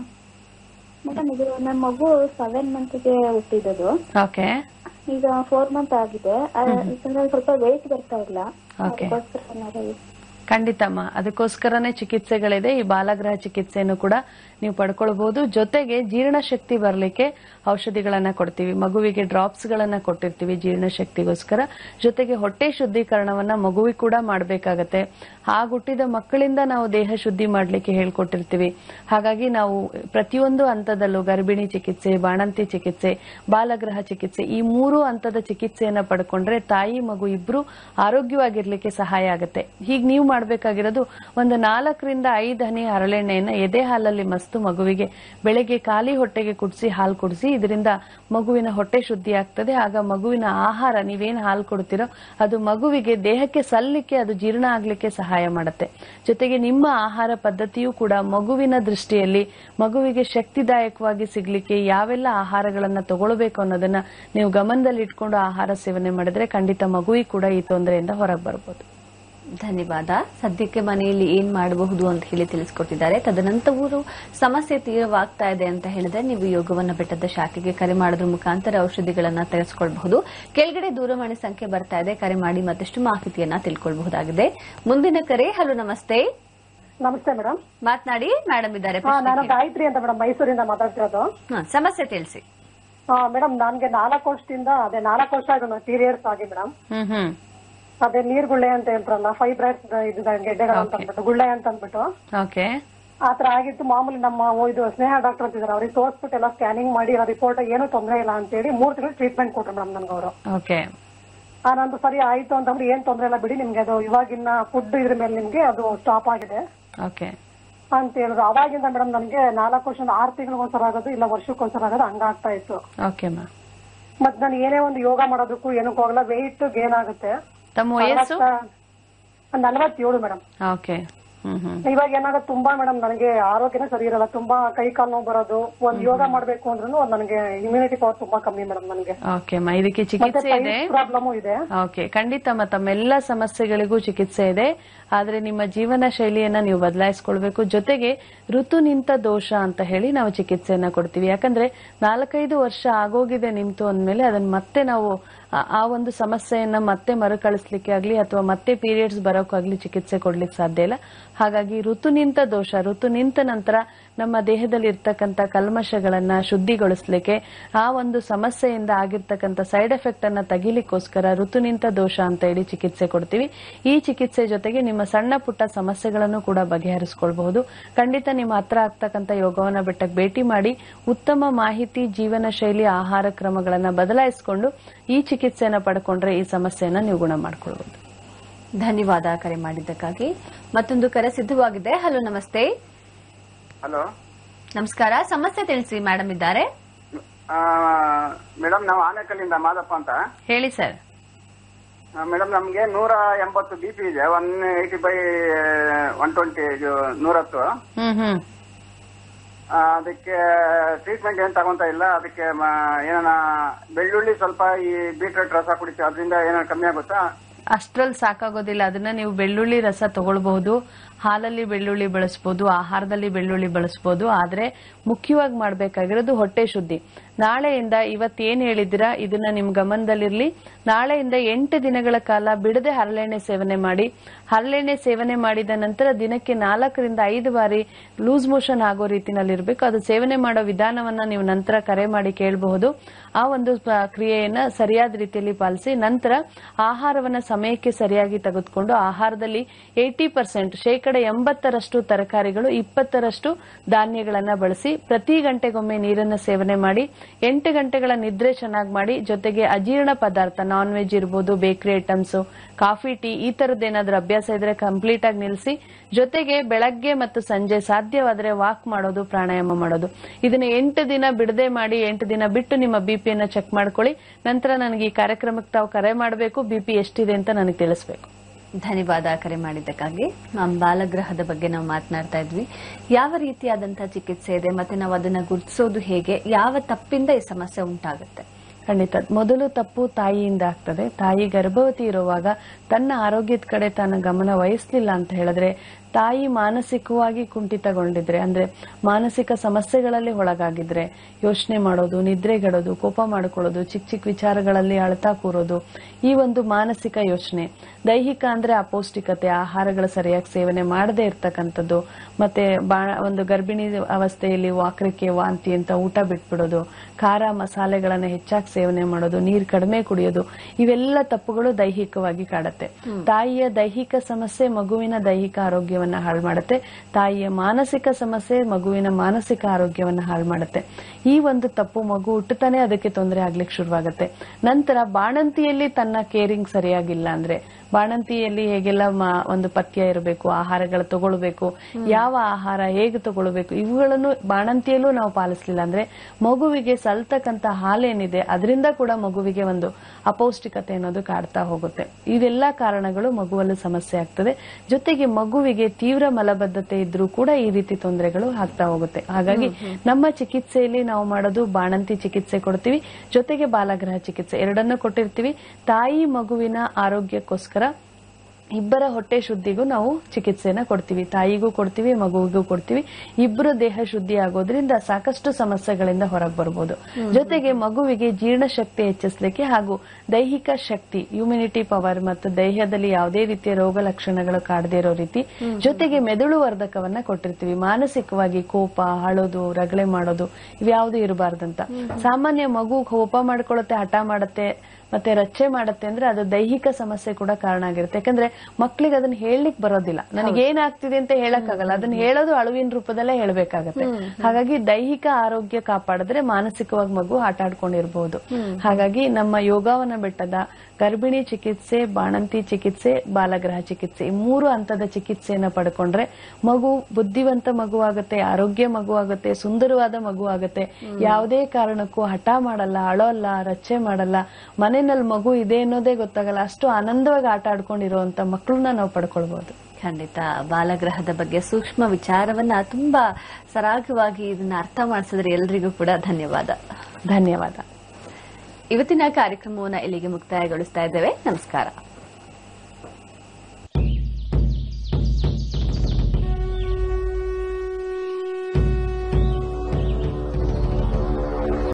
ಮೇಡಮ್ ಇದು ನನ್ನ ಮಗು ಸೆವೆನ್ ಮಂತ್ಗೆ ಹುಟ್ಟಿದ್ದು ಓಕೆ ಈಗ ಫೋರ್ ಮಂತ್ ಆಗಿದೆ ಆ, ಯಾಕಂದ್ರೆ ಸ್ವಲ್ಪ ವೆಯ್ಟ್ ಬರ್ತಾ ಇಲ್ಲ ಓಕೆ ಅದಕ್ಕೋಸ್ಕರ ಏನಾದ್ರು ಖಂಡಿತಮ್ಮ ಅದಕ್ಕೋಸ್ಕರನೇ ಚಿಕಿತ್ಸೆಗಳಿದೆ ಈ ಬಾಲಗ್ರಹ ಚಿಕಿತ್ಸೆಯನ್ನು ಕೂಡ ನೀವು ಪಡ್ಕೊಳ್ಬಹುದು ಜೊತೆಗೆ ಜೀರ್ಣಶಕ್ತಿ ಬರಲಿಕ್ಕೆ ಔಷಧಿಗಳನ್ನ ಕೊಡ್ತೀವಿ ಮಗುವಿಗೆ ಡ್ರಾಪ್ಸ್ ಗಳನ್ನ ಕೊಟ್ಟಿರ್ತೀವಿ ಜೀರ್ಣಶಕ್ತಿಗೋಸ್ಕರ ಜೊತೆಗೆ ಹೊಟ್ಟೆ ಶುದ್ಧೀಕರಣವನ್ನ ಮಗುವಿಗೆ ಕೂಡ ಮಾಡಬೇಕಾಗತ್ತೆ ಹುಟ್ಟಿದ ಮಕ್ಕಳಿಂದ ನಾವು ದೇಹ ಶುದ್ಧಿ ಮಾಡ್ಲಿಕ್ಕೆ ಹೇಳ್ಕೊಟ್ಟಿರ್ತೀವಿ ಹಾಗಾಗಿ ನಾವು ಪ್ರತಿಯೊಂದು ಹಂತದಲ್ಲೂ ಗರ್ಭಿಣಿ ಚಿಕಿತ್ಸೆ ಬಾಣಂತಿ ಚಿಕಿತ್ಸೆ ಬಾಲಗ್ರಹ ಚಿಕಿತ್ಸೆ ಈ ಮೂರು ಹಂತದ ಚಿಕಿತ್ಸೆಯನ್ನ ಪಡ್ಕೊಂಡ್ರೆ ತಾಯಿ ಮಗು ಇಬ್ರು ಆರೋಗ್ಯವಾಗಿರ್ಲಿಕ್ಕೆ ಸಹಾಯ ಆಗುತ್ತೆ ಹೀಗೆ ನೀವು ಮಾಡಬೇಕಾಗಿರೋದು ಒಂದು ನಾಲ್ಕರಿಂದ ಐದು ಹನಿ ಹರಳೆಣ್ಣೆಯನ್ನ ಎದೆ ಹಾಲಲ್ಲಿ ಮಸ್ತು ಮಗುವಿಗೆ ಬೆಳಗ್ಗೆ ಖಾಲಿ ಹೊಟ್ಟೆಗೆ ಕುಡಿಸಿ ಹಾಲು ಕುಡಿಸಿ ಇದರಿಂದ ಮಗುವಿನ ಹೊಟ್ಟೆ ಶುದ್ಧಿ ಆಗ್ತದೆ ಆಗ ಮಗುವಿನ ಆಹಾರ ನೀವೇನು ಹಾಲು ಕೊಡ್ತೀರೋ ಅದು ಮಗುವಿಗೆ ದೇಹಕ್ಕೆ ಸಲ್ಲಿಕ್ಕೆ ಅದು ಜೀರ್ಣ ಆಗ್ಲಿಕ್ಕೆ ಸಹಾಯ ಮಾಡುತ್ತೆ ಜೊತೆಗೆ ನಿಮ್ಮ ಆಹಾರ ಪದ್ಧತಿಯೂ ಕೂಡ ಮಗುವಿನ ದೃಷ್ಟಿಯಲ್ಲಿ ಮಗುವಿಗೆ ಶಕ್ತಿದಾಯಕವಾಗಿ ಸಿಗ್ಲಿಕ್ಕೆ ಯಾವೆಲ್ಲ ಆಹಾರಗಳನ್ನ ತಗೊಳ್ಬೇಕು ಅನ್ನೋದನ್ನ ನೀವು ಗಮನದಲ್ಲಿ ಇಟ್ಕೊಂಡು ಆಹಾರ ಸೇವನೆ ಮಾಡಿದ್ರೆ ಖಂಡಿತ ಮಗುವಿಗೆ ಕೂಡ ಈ ತೊಂದರೆಯಿಂದ ಹೊರಗೆ ಬರ್ಬೋದು ಧನ್ಯವಾದ ಸದ್ಯಕ್ಕೆ ಮನೆಯಲ್ಲಿ ಏನ್ ಮಾಡಬಹುದು ಅಂತ ಹೇಳಿ ತಿಳಿಸ್ಕೊಟ್ಟಿದ್ದಾರೆ ತದನಂತರವೂ ಸಮಸ್ಯೆ ತೀವ್ರವಾಗ್ತಾ ಇದೆ ಅಂತ ಹೇಳಿದ್ರೆ ನೀವು ಯೋಗವನ್ನ ಬೆಟ್ಟದ ಶಾಖೆಗೆ ಕರೆ ಮಾಡೋದ್ರ ಮುಖಾಂತರ ಔಷಧಿಗಳನ್ನ ತೆಗೆಸ್ಕೊಳ್ಬಹುದು ಕೆಳಗಡೆ ದೂರವಾಣಿ ಸಂಖ್ಯೆ ಬರ್ತಾ ಇದೆ ಕರೆ ಮಾಡಿ ಮತ್ತಷ್ಟು ಮಾಹಿತಿಯನ್ನ ತಿಳ್ಕೊಳ್ಬಹುದಾಗಿದೆ ಮುಂದಿನ ಕರೆ ಹಲೋ ನಮಸ್ತೆ ನಮಸ್ತೆ ಮೇಡಮ್ ಮಾತನಾಡಿ ಮೇಡಮ್ ಇದ್ದಾರೆ ಹಾ ನಾನು ಗಾಯತ್ರಿ ಅಂತ ಮೇಡಮ್ ಮೈಸೂರಿಂದ ಮಾತಾಡ್ತಿರೋದು ಸಮಸ್ಯೆ ತಿಳಿಸಿ ಮೇಡಮ್ ನನ್ಗೆ ನಾಲ್ಕು ವರ್ಷದಿಂದ ಅದೇ ನಾಲ್ಕು ವರ್ಷ ಆಗಿದೆ ಪೀರಿಯಡ್ಸ್ ಆಗಿ ಮೇಡಮ್ ಹ್ಮ್ ಹ್ಮ್ ಅದೇ ನೀರ್ ಗುಳ್ಳೆ ಅಂತ ಹೇಳ್ತಾರಲ್ಲ ಫೈಬ್ರೈಡ್ಸ್ ಇದು ಗೆಡ್ಡೆಗಳು ಅಂತ ಅಂದ್ಬಿಟ್ಟು ಗುಳ್ಳೆ ಅಂತ ಅಂದ್ಬಿಟ್ಟು ಓಕೆ ಆತರ ಆಗಿತ್ತು ಮಾಮೂಲಿ ನಮ್ಮ ಓ ಇದು ಸ್ನೇಹ ಡಾಕ್ಟರ್ ಅಂತಿದ್ದಾರೆ ಅವ್ರಿಗೆ ತೋರಿಸ್ಬಿಟ್ಟು ಎಲ್ಲ ಸ್ಕ್ಯಾನಿಂಗ್ ಮಾಡಿ ರಿಪೋರ್ಟ್ ಏನು ತೊಂದರೆ ಇಲ್ಲ ಅಂತೇಳಿ ಮೂರ್ ತಿಂಗಳು ಟ್ರೀಟ್ಮೆಂಟ್ ಕೊಟ್ರು ಮೇಡಮ್ ನನ್ಗೆ ಅವರು ಓಕೆ ಆ ನಂದು ಸರಿ ಆಯ್ತು ಅಂತಂದ್ರೆ ಏನ್ ತೊಂದರೆ ಇಲ್ಲ ಬಿಡಿ ನಿಮ್ಗೆ ಅದು ಇವಾಗಿನ ಫುಡ್ ಇದ್ರ ಮೇಲೆ ನಿಮ್ಗೆ ಅದು ಸ್ಟಾಪ್ ಆಗಿದೆ ಓಕೆ ಅಂತ ಹೇಳಿದ್ರು ಅವಾಗಿಂದ ಮೇಡಮ್ ನನಗೆ ನಾಲ್ಕು ವರ್ಷ ಆರು ತಿಂಗಳಿಗೊಂದ್ಸಲ ಆಗೋದು ಇಲ್ಲ ವರ್ಷಕ್ಕೊಂದ್ಸಲ ಆಗೋದು ಹಂಗಾಗ್ತಾ ಇತ್ತು ಓಕೆ ಮಾ ಮತ್ ನಾನು ಏನೇ ಒಂದು ಯೋಗ ಮಾಡೋದಕ್ಕೂ ಏನಕ್ಕೂ ಹೋಗಲ್ಲ ವೆಯ್ಟ್ ಗೇನ್ ಆಗುತ್ತೆ ತಮ್ಮ ವಯಸ್ಸು ನಲವತ್ತೇಳು ಮೇಡಮ್ ಓಕೆ ಹ್ಮ್ ಹ್ಮ್ ಇವಾಗ ಏನಾಗುತ್ತೆ ತುಂಬಾ ಮೇಡಮ್ ನನಗೆ ಆರೋಗ್ಯನೇ ಸರಿ ಇರಲ್ಲ ತುಂಬಾ ಕೈ ಕಾಲು ನೋವು ಬರೋದು ಒಂದ್ ಯೋಗ ಮಾಡ್ಬೇಕು ಅಂದ್ರೂ ನನಗೆ ಇಮ್ಯುನಿಟಿ ಪವರ್ ತುಂಬಾ ಕಮ್ಮಿ ಮೇಡಮ್ ನನಗೆ ಓಕೆ ಅಮ್ಮ ಇದಕ್ಕೆ ಮತ್ತೆ ಚಿಕಿತ್ಸೆ ಇದೆ ಪ್ರಾಬ್ಲಮ್ ಇದೆ ಓಕೆ ಖಂಡಿತ ಅಮ್ಮ ತಮ್ಮೆಲ್ಲ ಸಮಸ್ಯೆಗಳಿಗೂ ಚಿಕಿತ್ಸೆ ಇದೆ ಆದ್ರೆ ನಿಮ್ಮ ಜೀವನ ಶೈಲಿಯನ್ನ ನೀವು ಬದಲಾಯಿಸ್ಕೊಳ್ಬೇಕು ಜೊತೆಗೆ ಋತು ನಿಂತ ದೋಷ ಅಂತ ಹೇಳಿ ನಾವು ಚಿಕಿತ್ಸೆಯನ್ನ ಕೊಡ್ತೀವಿ ಯಾಕಂದ್ರೆ ನಾಲ್ಕೈದು ವರ್ಷ ಆಗೋಗಿದೆ ನಿಂತು ಅಂದ್ಮೇಲೆ ಅದನ್ನ ಮತ್ತೆ ನಾವು ಆ- ಆ ಒಂದು ಸಮಸ್ಯೆಯನ್ನ ಮತ್ತೆ ಮರುಕಳಿಸ್ಲಿಕ್ಕೆ ಆಗ್ಲಿ ಅಥವಾ ಮತ್ತೆ ಪೀರಿಯಡ್ಸ್ ಬರೋಕ್ಕಾಗ್ಲಿ ಚಿಕಿತ್ಸೆ ಕೊಡ್ಲಿಕ್ಕೆ ಸಾಧ್ಯ ಇಲ್ಲ ಹಾಗಾಗಿ ಋತು ನಿಂತ ದೋಷ ಋತು ನಿಂತ ನಂತರ ನಮ್ಮ ದೇಹದಲ್ಲಿ ಇರ್ತಕ್ಕಂಥ ಕಲ್ಮಶಗಳನ್ನ ಶುದ್ಧಿಗೊಳಿಸ್ಲಿಕ್ಕೆ ಆ ಒಂದು ಸಮಸ್ಯೆಯಿಂದ ಆಗಿರ್ತಕ್ಕಂಥ ಸೈಡ್ ಎಫೆಕ್ಟ್ ಅನ್ನ ತೆಗಿಲಿಕ್ಕೋಸ್ಕರ ಋತು ನಿಂತ ದೋಷ ಅಂತ ಹೇಳಿ ಚಿಕಿತ್ಸೆ ಕೊಡ್ತೀವಿ ಈ ಚಿಕಿತ್ಸೆ ಜೊತೆಗೆ ನಿಮ್ಮ ಸಣ್ಣ ಪುಟ್ಟ ಸಮಸ್ಯೆಗಳನ್ನು ಕೂಡ ಬಗೆಹರಿಸ್ಕೊಳ್ಬಹುದು ಖಂಡಿತ ನಿಮ್ಮ ಹತ್ರ ಆಗ್ತಕ್ಕಂಥ ಯೋಗವನ್ನ ಬೆಟ್ಟಕ್ಕೆ ಭೇಟಿ ಮಾಡಿ ಉತ್ತಮ ಮಾಹಿತಿ ಜೀವನ ಶೈಲಿ ಆಹಾರ ಕ್ರಮಗಳನ್ನ ಬದಲಾಯಿಸಿಕೊಂಡು ಈ ಚಿಕಿತ್ಸೆಯನ್ನ ಪಡ್ಕೊಂಡ್ರೆ ಈ ಸಮಸ್ಯೆಯನ್ನ ನೀವು ಗುಣ ಮಾಡ್ಕೊಳ್ಬಹುದು ಧನ್ಯವಾದ ಕರೆ ಮಾಡಿದ್ದಕ್ಕಾಗಿ ಮತ್ತೊಂದು ಕರೆ ಸಿದ್ಧವಾಗಿದೆ ಹಲೋ ನಮಸ್ತೆ ಹಲೋ ನಮಸ್ಕಾರ ಸಮಸ್ಯೆ ತಿಳಿಸಿ ಮೇಡಮ್ ಇದ್ದಾರೆ ಮೇಡಮ್ ನಾವು ಆನೇಕಲ್ಲಿಂದ ಮಾದಪ್ಪ ಅಂತ ಹೇಳಿ ಸರ್ ಮೇಡಮ್ ನಮ್ಗೆ ನೂರ ಎಂಬತ್ತು ಬಿ ಪಿ ಇದೆ one eighty by one twenty ಇದು ನೂರತ್ತು ಹ್ಮ್ ಹ್ಮ್ ಆ, ಅದಕ್ಕೆ ಟ್ರೀಟ್ಮೆಂಟ್ ಏನ್ ತಗೊಂತ ಇಲ್ಲ ಅದಕ್ಕೆ ಮ- ಏನಾನ ಬೆಳ್ಳುಳ್ಳಿ ಸ್ವಲ್ಪ ಈ ಬೀಟ್ರೂಟ್ ರಸ ಕುಡಿತೀವಿ ಅದರಿಂದ ಏನಾನ ಕಮ್ಮಿ ಆಗುತ್ತಾ ಅಷ್ಟ್ರಲ್ಲಿ ಸಾಕಾಗೋದಿಲ್ಲ ಅದನ್ನ ನೀವು ಬೆಳ್ಳುಳ್ಳಿ ರಸ ತಗೊಳ್ಬಹುದು ಹಾಲಲ್ಲಿ ಬೆಳ್ಳುಳ್ಳಿ ಬಳಸ್ಬೋದು ಆಹಾರದಲ್ಲಿ ಬೆಳ್ಳುಳ್ಳಿ ಬಳಸ್ಬೋದು ಆದ್ರೆ ಮುಖ್ಯವಾಗಿ ಮಾಡ್ಬೇಕಾಗಿರೋದು ಹೊಟ್ಟೆ ಶುದ್ಧಿ ನಾಳೆಯಿಂದ ಇವತ್ತೇನ್ ಹೇಳಿದಿರಾ ಇದನ್ನ ನಿಮ್ ಗಮನದಲ್ಲಿರ್ಲಿ ನಾಳೆಯಿಂದ ಎಂಟು ದಿನಗಳ ಕಾಲ ಬಿಡದೆ ಹರಳೆಣ್ಣೆ ಸೇವನೆ ಮಾಡಿ ಹರಳೆಣ್ಣೆ ಸೇವನೆ ಮಾಡಿದ ನಂತರ ದಿನಕ್ಕೆ ನಾಲ್ಕರಿಂದ ಐದು ಬಾರಿ ಲೂಸ್ ಮೋಷನ್ ಆಗೋ ರೀತಿನಲ್ಲಿ ಇರಬೇಕು ಅದು ಸೇವನೆ ಮಾಡೋ ವಿಧಾನವನ್ನ ನೀವು ನಂತರ ಕರೆ ಮಾಡಿ ಕೇಳಬಹುದು ಆ ಒಂದು ಪ- ಕ್ರಿಯೆಯನ್ನ ಸರಿಯಾದ ರೀತಿಯಲ್ಲಿ ಪಾಲಿಸಿ ನಂತರ ಆಹಾರವನ್ನ ಸಮಯಕ್ಕೆ ಸರಿಯಾಗಿ ತೆಗೆದುಕೊಂಡು ಆಹಾರದಲ್ಲಿ ಏಟಿ ಪರ್ಸೆಂಟ್ ಶೇಕಡ ಎಂಬತ್ತರಷ್ಟು ತರಕಾರಿಗಳು ಇಪ್ಪತ್ತರಷ್ಟು ಧಾನ್ಯಗಳನ್ನ ಬಳಸಿ ಪ್ರತಿ ಗಂಟೆಗೊಮ್ಮೆ ನೀರನ್ನ ಸೇವನೆ ಮಾಡಿ ಎಂಟು ಗಂಟೆಗಳ ನಿದ್ರೆ ಚೆನ್ನಾಗಿ ಮಾಡಿ ಜೊತೆಗೆ ಅಜೀರ್ಣ ಪದಾರ್ಥ ನಾನ್ ವೆಜ್ ಇರ್ಬೋದು ಬೇಕರಿ ಐಟಮ್ಸ್ ಕಾಫಿ ಟೀ ಈ ತರದ್ದು ಏನಾದ್ರೂ ಅಭ್ಯಾಸ ಇದ್ರೆ ಕಂಪ್ಲೀಟ್ ಆಗಿ ನಿಲ್ಲಿಸಿ ಜೊತೆಗೆ ಬೆಳಗ್ಗೆ ಮತ್ತು ಸಂಜೆ ಸಾಧ್ಯವಾದ್ರೆ ವಾಕ್ ಮಾಡೋದು ಪ್ರಾಣಾಯಾಮ ಮಾಡೋದು ಇದನ್ನ ಎಂಟು ದಿನ ಬಿಡದೆ ಮಾಡಿ ಎಂಟು ದಿನ ಬಿಟ್ಟು ನಿಮ್ಮ ಬಿಪಿಯನ್ನ ಚೆಕ್ ಮಾಡ್ಕೊಳ್ಳಿ ನಂತರ ನನಗೆ ಈ ಕಾರ್ಯಕ್ರಮಕ್ಕೆ ತಾವು ಕರೆ ಮಾಡಬೇಕು ಬಿಪಿ ಎಷ್ಟಿದೆ ಅಂತ ನನಗೆ ತಿಳಿಸ್ಬೇಕು ಧನ್ಯವಾದ ಕರೆ ಮಾಡಿದ್ದಕ್ಕಾಗಿ ಮ್ಯಾಮ್ ಬಾಲಗ್ರಹದ ಬಗ್ಗೆ ನಾವು ಮಾತನಾಡ್ತಾ ಇದ್ವಿ ಯಾವ ರೀತಿಯಾದಂತಹ ಚಿಕಿತ್ಸೆ ಇದೆ ಮತ್ತೆ ನಾವು ಅದನ್ನ ಗುರುತಿಸೋದು ಹೇಗೆ ಯಾವ ತಪ್ಪಿಂದ ಈ ಸಮಸ್ಯೆ ಉಂಟಾಗುತ್ತೆ ಖಂಡಿತ ಮೊದಲು ತಪ್ಪು ತಾಯಿಯಿಂದ ಆಗ್ತದೆ ತಾಯಿ ಗರ್ಭವತಿ ಇರುವಾಗ ತನ್ನ ಆರೋಗ್ಯದ ಕಡೆ ತನ್ನ ಗಮನ ವಹಿಸ್ಲಿಲ್ಲ ಅಂತ ಹೇಳಿದ್ರೆ ತಾಯಿ ಮಾನಸಿಕವಾಗಿ ಕುಂಠಿತಗೊಂಡಿದ್ರೆ ಅಂದ್ರೆ ಮಾನಸಿಕ ಸಮಸ್ಯೆಗಳಲ್ಲಿ ಒಳಗಾಗಿದ್ರೆ ಯೋಚನೆ ಮಾಡೋದು ನಿದ್ರೆಗೆಡೋದು ಕೋಪ ಮಾಡ್ಕೊಳ್ಳೋದು ಚಿಕ್ಕ ಚಿಕ್ಕ ವಿಚಾರಗಳಲ್ಲಿ ಅಳ್ತಾ ಕೂರೋದು ಈ ಒಂದು ಮಾನಸಿಕ ಯೋಚನೆ ದೈಹಿಕ ಅಂದ್ರೆ ಅಪೌಷ್ಟಿಕತೆ ಆಹಾರಗಳ ಸರಿಯಾಗಿ ಸೇವನೆ ಮಾಡದೇ ಇರ್ತಕ್ಕಂಥದ್ದು ಮತ್ತೆ ಬಾ- ಒಂದು ಗರ್ಭಿಣಿ ಅವಸ್ಥೆಯಲ್ಲಿ ವಾಕರಿಕೆ ವಾಂತಿ ಅಂತ ಊಟ ಬಿಟ್ಬಿಡೋದು ಖಾರ ಮಸಾಲೆಗಳನ್ನ ಹೆಚ್ಚಾಗಿ ಸೇವನೆ ಮಾಡೋದು ನೀರ್ ಕಡಿಮೆ ಕುಡಿಯೋದು ಇವೆಲ್ಲ ತಪ್ಪುಗಳು ದೈಹಿಕವಾಗಿ ಕಾಡತ್ತೆ ತಾಯಿಯ ದೈಹಿಕ ಸಮಸ್ಯೆ ಮಗುವಿನ ದೈಹಿಕ ಆರೋಗ್ಯವನ್ನ ಹಾಳು ಮಾಡುತ್ತೆ ತಾಯಿಯ ಮಾನಸಿಕ ಸಮಸ್ಯೆ ಮಗುವಿನ ಮಾನಸಿಕ ಆರೋಗ್ಯವನ್ನ ಹಾಳು ಮಾಡುತ್ತೆ ಈ ಒಂದು ತಪ್ಪು ಮಗು ಹುಟ್ಟುತ್ತಾನೆ ಅದಕ್ಕೆ ತೊಂದರೆ ಆಗ್ಲಿಕ್ಕೆ ಶುರುವಾಗುತ್ತೆ ನಂತರ ಬಾಣಂತಿಯಲ್ಲಿ ತನ್ನ ಕೇರಿಂಗ್ ಸರಿಯಾಗಿಲ್ಲ ಅಂದ್ರೆ ಬಾಣಂತಿಯಲ್ಲಿ ಹೇಗೆಲ್ಲ ಮ- ಒಂದು ಪಥ್ಯ ಇರಬೇಕು ಆಹಾರಗಳ ತಗೊಳ್ಬೇಕು ಯಾವ ಆಹಾರ ಹೇಗೆ ತಗೊಳ್ಬೇಕು ಇವುಗಳನ್ನು ಬಾಣಂತಿಯಲ್ಲೂ ನಾವು ಪಾಲಿಸ್ಲಿಲ್ಲ ಅಂದ್ರೆ ಮಗುವಿಗೆ ಸಲ್ತಕ್ಕಂತ ಹಾಲೇನಿದೆ ಅದರಿಂದ ಕೂಡ ಮಗುವಿಗೆ ಒಂದು ಅಪೌಷ್ಟಿಕತೆ ಅನ್ನೋದು ಕಾಡ್ತಾ ಹೋಗುತ್ತೆ ಇವೆಲ್ಲ ಕಾರಣಗಳು ಮಗುವಲ್ಲಿ ಸಮಸ್ಯೆ ಆಗ್ತದೆ ಜೊತೆಗೆ ಮಗುವಿಗೆ ತೀವ್ರ ಮಲಬದ್ಧತೆ ಇದ್ರೂ ಕೂಡ ಈ ರೀತಿ ತೊಂದರೆಗಳು ಆಗ್ತಾ ಹೋಗುತ್ತೆ ಹಾಗಾಗಿ ನಮ್ಮ ಚಿಕಿತ್ಸೆಯಲ್ಲಿ ನಾವು ಮಾಡೋದು ಬಾಣಂತಿ ಚಿಕಿತ್ಸೆ ಕೊಡ್ತೀವಿ ಜೊತೆಗೆ ಬಾಲಗ್ರಹ ಚಿಕಿತ್ಸೆ ಎರಡನ್ನೂ ಕೊಟ್ಟಿರ್ತೀವಿ ತಾಯಿ ಮಗುವಿನ ಆರೋಗ್ಯಕ್ಕೋಸ್ಕರ ಇಬ್ಬರ ಹೊಟ್ಟೆ ಶುದ್ಧಿಗೂ ನಾವು ಚಿಕಿತ್ಸೆನ ಕೊಡ್ತೀವಿ ತಾಯಿಗೂ ಕೊಡ್ತೀವಿ ಮಗುವಿಗೂ ಕೊಡ್ತೀವಿ ಇಬ್ಬರು ದೇಹ ಶುದ್ಧಿ ಆಗೋದ್ರಿಂದ ಸಾಕಷ್ಟು ಸಮಸ್ಯೆಗಳಿಂದ ಹೊರಗೆ ಬರ್ಬೋದು ಜೊತೆಗೆ ಮಗುವಿಗೆ ಜೀರ್ಣಶಕ್ತಿ ಹೆಚ್ಚಿಸ್ಲಿಕ್ಕೆ ಹಾಗೂ ದೈಹಿಕ ಶಕ್ತಿ ಇಮ್ಯುನಿಟಿ ಪವರ್ ಮತ್ತು ದೇಹದಲ್ಲಿ ಯಾವುದೇ ರೀತಿಯ ರೋಗ ಲಕ್ಷಣಗಳು ಕಾಡದೇ ಇರೋ ರೀತಿ ಜೊತೆಗೆ ಮೆದುಳು ವರ್ಧಕವನ್ನ ಕೊಟ್ಟಿರ್ತೀವಿ ಮಾನಸಿಕವಾಗಿ ಕೋಪ ಅಳೋದು ರಗಳೆ ಮಾಡೋದು ಇವ್ಯಾವುದು ಇರಬಾರ್ದಂತ ಸಾಮಾನ್ಯ ಮಗು ಕೋಪ ಮಾಡ್ಕೊಳ್ಳುತ್ತೆ ಹಠ ಮಾಡುತ್ತೆ ಮತ್ತೆ ರಚ್ಚೆ ಮಾಡುತ್ತೆ ಅಂದ್ರೆ ಅದು ದೈಹಿಕ ಸಮಸ್ಯೆ ಕೂಡ ಕಾರಣ ಆಗಿರುತ್ತೆ ಯಾಕಂದ್ರೆ ಮಕ್ಳಿಗೆ ಅದನ್ನ ಹೇಳಲಿಕ್ ಬರೋದಿಲ್ಲ ನನಗೆ ಏನಾಗ್ತಿದೆ ಅಂತ ಹೇಳಕ್ಕಾಗಲ್ಲ ಅದನ್ನ ಹೇಳೋದು ಅಳುವಿನ ರೂಪದಲ್ಲೇ ಹೇಳ್ಬೇಕಾಗತ್ತೆ ಹಾಗಾಗಿ ದೈಹಿಕ ಆರೋಗ್ಯ ಕಾಪಾಡಿದ್ರೆ ಮಾನಸಿಕವಾಗಿ ಮಗು ಆಟ ಆಡ್ಕೊಂಡಿರ್ಬೋದು ಹಾಗಾಗಿ ನಮ್ಮ ಯೋಗವನ ಬೆಟ್ಟದ ಗರ್ಭಿಣಿ ಚಿಕಿತ್ಸೆ ಬಾಣಂತಿ ಚಿಕಿತ್ಸೆ ಬಾಲಗ್ರಹ ಚಿಕಿತ್ಸೆ ಈ ಮೂರು ಹಂತದ ಚಿಕಿತ್ಸೆಯನ್ನ ಪಡ್ಕೊಂಡ್ರೆ ಮಗು ಬುದ್ಧಿವಂತ ಮಗು ಆಗುತ್ತೆ ಆರೋಗ್ಯ ಮಗು ಆಗುತ್ತೆ ಸುಂದರವಾದ ಮಗು ಆಗುತ್ತೆ ಯಾವುದೇ ಕಾರಣಕ್ಕೂ ಹಠ ಮಾಡಲ್ಲ ಅಳೋಲ್ಲ ರಚ್ಚೆ ಮಾಡಲ್ಲ ಮನೆಯಲ್ಲಿ ಮಗು ಇದೆ ಅನ್ನೋದೇ ಗೊತ್ತಾಗಲ್ಲ ಅಷ್ಟು ಆನಂದವಾಗಿ ಆಟ ಆಡ್ಕೊಂಡಿರುವಂತ ಮಕ್ಕಳನ್ನ ನಾವು ಪಡ್ಕೊಳ್ಬಹುದು ಖಂಡಿತ ಬಾಲಗ್ರಹದ ಬಗ್ಗೆ ಸೂಕ್ಷ್ಮ ವಿಚಾರವನ್ನ ತುಂಬಾ ಸರಾಗವಾಗಿ ಇದನ್ನ ಅರ್ಥ ಮಾಡಿಸಿದ್ರೆ ಎಲ್ರಿಗೂ ಕೂಡ ಧನ್ಯವಾದ ಧನ್ಯವಾದ ಇವತ್ತಿನ ಕಾರ್ಯಕ್ರಮವನ್ನ ಇಲ್ಲಿಗೆ ಮುಕ್ತಾಯಗೊಳಿಸ್ತಾ ಇದ್ದೇವೆ ನಮಸ್ಕಾರ